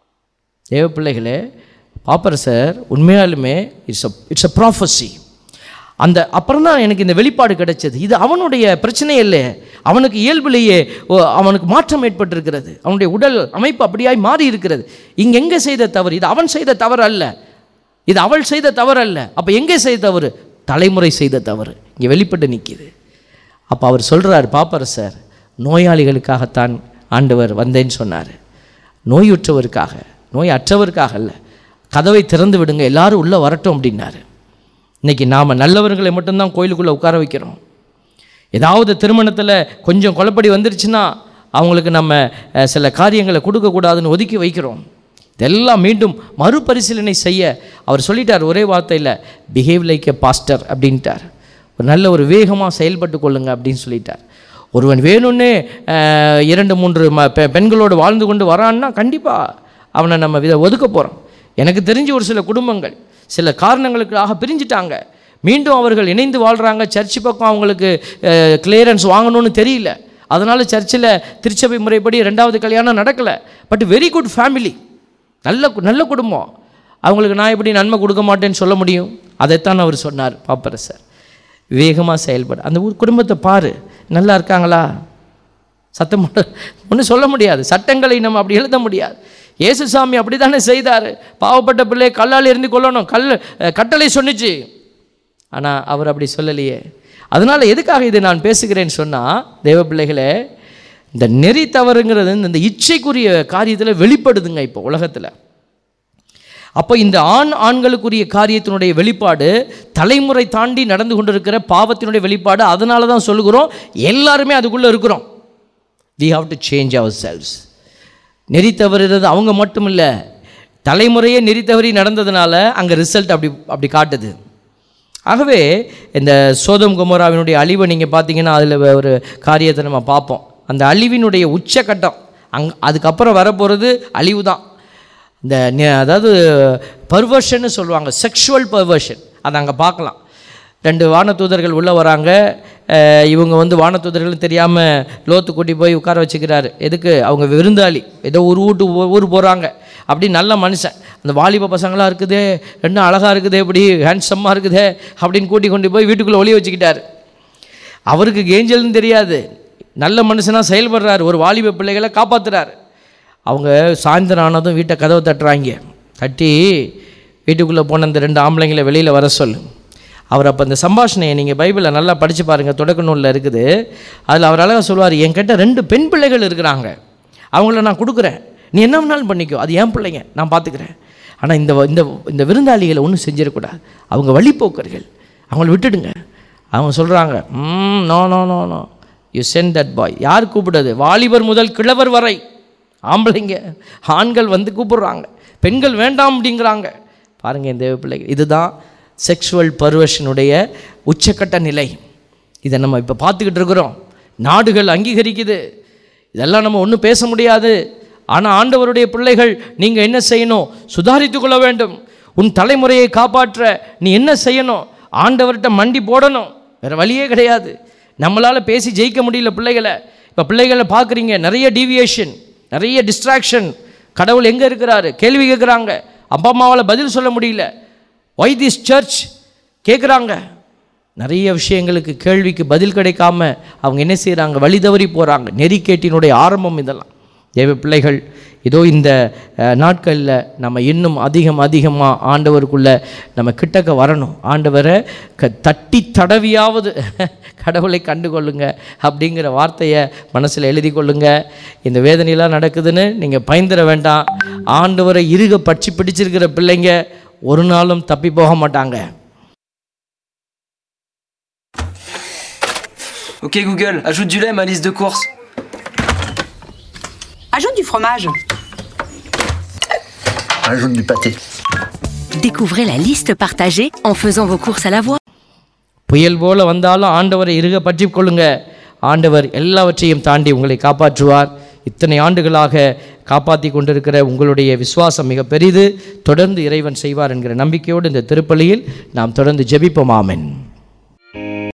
தேவ பிள்ளைகளே பாப்பரசர் உண்மையாலுமே it's a it's a prophecy அந்த அப்புறம் தான் எனக்கு இந்த வெளிப்பாடு கிடைச்சது இது அவனுடைய பிரச்சனை இல்லை அவனுக்கு இயல்பிலேயே ஓ, அவனுக்கு மாற்றம் ஏற்பட்டிருக்கிறது அவனுடைய உடல் அமைப்பு அப்படியாய் மாறி இருக்கிறது இங்கே எங்கே செய்த தவறு இது அவன் செய்த தவறு அல்ல இது அவள் செய்த தவறு அல்ல அப்போ எங்கே செய்த தவறு தலைமுறை செய்த தவறு இங்கே வெளிப்பட்டு நிற்கிது அப்போ அவர் சொல்கிறார் பாப்பரசர் நோயாளிகளுக்காகத்தான் ஆண்டவர் வந்தேன்னு சொன்னார் நோயுற்றவருக்காக நோய் அற்றவருக்காக அல்ல கதவை திறந்து விடுங்க எல்லாரும் உள்ளே வரட்டும் அப்படின்னாரு இன்னைக்கு நாம் நல்லவர்களை மட்டும்தான் கோயிலுக்குள்ளே உட்கார வைக்கிறோம் ஏதாவது திருமணத்தில் கொஞ்சம் குழப்படி வந்துருச்சுன்னா அவங்களுக்கு நம்ம அஹ், சில காரியங்களை கொடுக்கக்கூடாதுன்னு ஒதுக்கி வைக்கிறோம் இதெல்லாம் மீண்டும் மறுபரிசீலனை செய்ய அவர் சொல்லிட்டார் ஒரே வார்த்தையில் பிஹேவ் லைக் எ பாஸ்டர் அப்படின்ட்டார் ஒரு நல்ல ஒரு வேகமாக செயல்பட்டு கொள்ளுங்க அப்படின்னு சொல்லிட்டார் ஒருவன் வேணும்னே அஹ், இரண்டு மூன்று ம பெ- பெண்களோடு வாழ்ந்து கொண்டு வரான்னா கண்டிப்பாக அவனை நம்ம இதை ஒதுக்க போகிறோம் எனக்கு தெரிஞ்ச ஒரு சில குடும்பங்கள் சில காரணங்களுக்காக பிரிஞ்சிட்டாங்க மீண்டும் அவர்கள் இணைந்து வாழ்கிறாங்க சர்ச்சு பக்கம் அவங்களுக்கு கிளியரன்ஸ் வாங்கணும்னு தெரியல அதனால் சர்ச்சில் திருச்சபை முறைப்படி ரெண்டாவது கல்யாணம் நடக்கலை பட் வெரி குட் ஃபேமிலி நல்ல கு- நல்ல குடும்பம் அவங்களுக்கு நான் எப்படி நன்மை கொடுக்க மாட்டேன்னு சொல்ல முடியும் அதைத்தான் அவர் சொன்னார் பாப்பரசர் வேகமாக செயல்பட அந்த ஊர் குடும்பத்தை பாரு நல்லா இருக்காங்களா சத்தம் ஒன்றும் சொல்ல முடியாது சட்டங்களை நம்ம அப்படி எழுத முடியாது இயேசுசாமி அப்படி தானே செய்தார் பாவப்பட்ட பிள்ளை கல்லால் எரிந்து கொள்ளணும் கல் அஹ், கட்டளை சொன்னிச்சு ஆனால் அவர் அப்படி சொல்லலையே அதனால் எதுக்காக இதை நான் பேசுகிறேன்னு சொன்னால் தேவ பிள்ளைகளே இந்த நெறி தவறுங்கிறது இந்த இச்சைக்குரிய காரியத்தில் வெளிப்படுதுங்க இப்போ உலகத்தில் அப்போ இந்த ஆண் ஆண்களுக்குரிய காரியத்தினுடைய வெளிப்பாடு தலைமுறை தாண்டி நடந்து கொண்டிருக்கிற பாவத்தினுடைய வெளிப்பாடு அதனால தான் சொல்லுகிறோம் எல்லாருமே அதுக்குள்ளே இருக்கிறோம் we have to change ourselves நெறி தவறுறது அவங்க மட்டும் இல்லை தலைமுறையே நெறி தவறி நடந்ததுனால அங்கே ரிசல்ட் அப்படி அப்படி காட்டுது ஆகவே இந்த சோதம் குமராவினுடைய அழிவை நீங்கள் பார்த்தீங்கன்னா அதில் ஒரு காரியத்தை நம்ம பார்ப்போம் அந்த அழிவினுடைய உச்சக்கட்டம் அங் அதுக்கப்புறம் வரப்போகிறது அழிவு தான் இந்த நெ- அதாவது பர்வர்ஷன்னு சொல்லுவாங்க செக்ஷுவல் பர்வர்ஷன் அதை அங்கே பார்க்கலாம் ரெண்டு வானதூதர்கள் உள்ளே வராங்க அஹ் இவங்க வந்து வானதூதர்கள் தெரியாமல் லோத்து கூட்டி போய் உட்கார வச்சுக்கிறாரு எதுக்கு அவங்க விருந்தாளி ஏதோ ஒரு வீட்டு ஊ- ஊர் போகிறாங்க அப்படி நல்ல மனுஷன் அந்த வாலிப பசங்களாக இருக்குதே ரெண்டும் அழகாக இருக்குதே இப்படி ஹேண்ட்ஸம்மாக இருக்குதே அப்படின்னு கூட்டி கொண்டு போய் வீட்டுக்குள்ளே ஒளிய வச்சுக்கிட்டாரு அவருக்கு ஏஞ்சல்னு தெரியாது நல்ல மனுஷனாக செயல்படுறாரு ஒரு வாலிப பிள்ளைகளை காப்பாத்துறாரு அவங்க சாயந்தரம் ஆனதும் வீட்டை கதவை தட்டுறாங்க தட்டி வீட்டுக்குள்ளே போன அந்த ரெண்டு ஆம்பளைங்களை வெளியில் வர சொல்லு அவர் அப்போ அந்த சம்பாஷணையை நீங்கள் பைபிளில் நல்லா படித்து பாருங்கள் தொடக்க நூலில் இருக்குது அதில் அவர் அழகாக சொல்லுவார் என்கிட்ட ரெண்டு பெண் பிள்ளைகள் இருக்கிறாங்க அவங்கள நான் கொடுக்குறேன் நீ என்ன வேணாலும் பண்ணிக்கோ அது என் பிள்ளைங்க நான் பார்த்துக்கிறேன் ஆனால் இந்த வ- இந்த இந்த விருந்தாளிகளை ஒன்றும் செஞ்சிடக்கூடாது அவங்க வழிப்போக்கர்கள் அவங்கள விட்டுடுங்க அவங்க சொல்கிறாங்க hmm no no no no you sent that boy யார் கூப்பிடுறது வாலிபர் முதல் கிழவர் வரை ஆம்பளைங்க ஆண்கள் வந்து கூப்பிடுறாங்க பெண்கள் வேண்டாம் அப்படிங்கிறாங்க பாருங்க இந்த தேவ பிள்ளைகள் இதுதான் செக்ஷுவல் பர்வஷனுடைய உச்சக்கட்ட நிலை இதை நம்ம இப்போ பார்த்துக்கிட்டு இருக்கிறோம் நாடுகள் அங்கீகரிக்குது இதெல்லாம் நம்ம ஒன்றும் பேச முடியாது ஆனால் ஆண்டவருடைய பிள்ளைகள் நீங்கள் என்ன செய்யணும் சுதாரித்துக் கொள்ள வேண்டும் உன் தலைமுறையை காப்பாற்ற நீ என்ன செய்யணும் ஆண்டவர்கிட்ட மண்டி போடணும் வேறு வழியே கிடையாது நம்மளால் பேசி ஜெயிக்க முடியல பிள்ளைகளை இப்போ பிள்ளைகளை பார்க்குறீங்க நிறைய டீவியேஷன் நிறைய டிஸ்ட்ராக்ஷன் கடவுள் எங்கே இருக்கிறாரு கேள்வி கேட்குறாங்க அப்பா அம்மாவால் பதில் சொல்ல முடியல ஒய் திஸ் சர்ச் கேட்குறாங்க நிறைய விஷயங்களுக்கு கேள்விக்கு பதில் கிடைக்காம அவங்க என்ன செய்கிறாங்க வழி தவறி போகிறாங்க நெறிக்கேட்டினுடைய ஆரம்பம் இதெல்லாம் தேவ பிள்ளைகள் இதோ இந்த நாட்களில் நம்ம இன்னும் அதிகம் அதிகமாக ஆண்டவருக்குள்ளே நம்ம கிட்டக்க வரணும் ஆண்டவரை க தட்டி தடவியாவது கடவுளை கண்டுகொள்ளுங்க அப்படிங்கிற வார்த்தையை மனசில் எழுதி கொள்ளுங்க இந்த வேதனையெல்லாம் நடக்குதுன்னு நீங்கள் பயந்துட வேண்டாம் ஆண்டவரை இருக பற்றி பிடிச்சிருக்கிற பிள்ளைங்க ஒரு நாளும் தப்பி போக மாட்டாங்க Ok Google, ajoute du lait à ma liste de courses. Ajoute du fromage. Ajoute du pâté. Découvrez la liste partagée en faisant vos courses à la voix. புயல் போல வந்தாலும் ஆண்டவரை இருக பற்றி கொள்ளுங்க ஆண்டவர் எல்லாவற்றையும் தாண்டி உங்களை காப்பாற்றுவார் இத்தனை ஆண்டுகளாக காப்பாற்றி கொண்டிருக்கிற உங்களுடைய விசுவாசம் மிக பெரிது தொடர்ந்து இறைவன் செய்வார் என்கிற நம்பிக்கையோடு இந்த திருப்பலியில் நாம் தொடர்ந்து ஜெபிப்போம் ஆமென்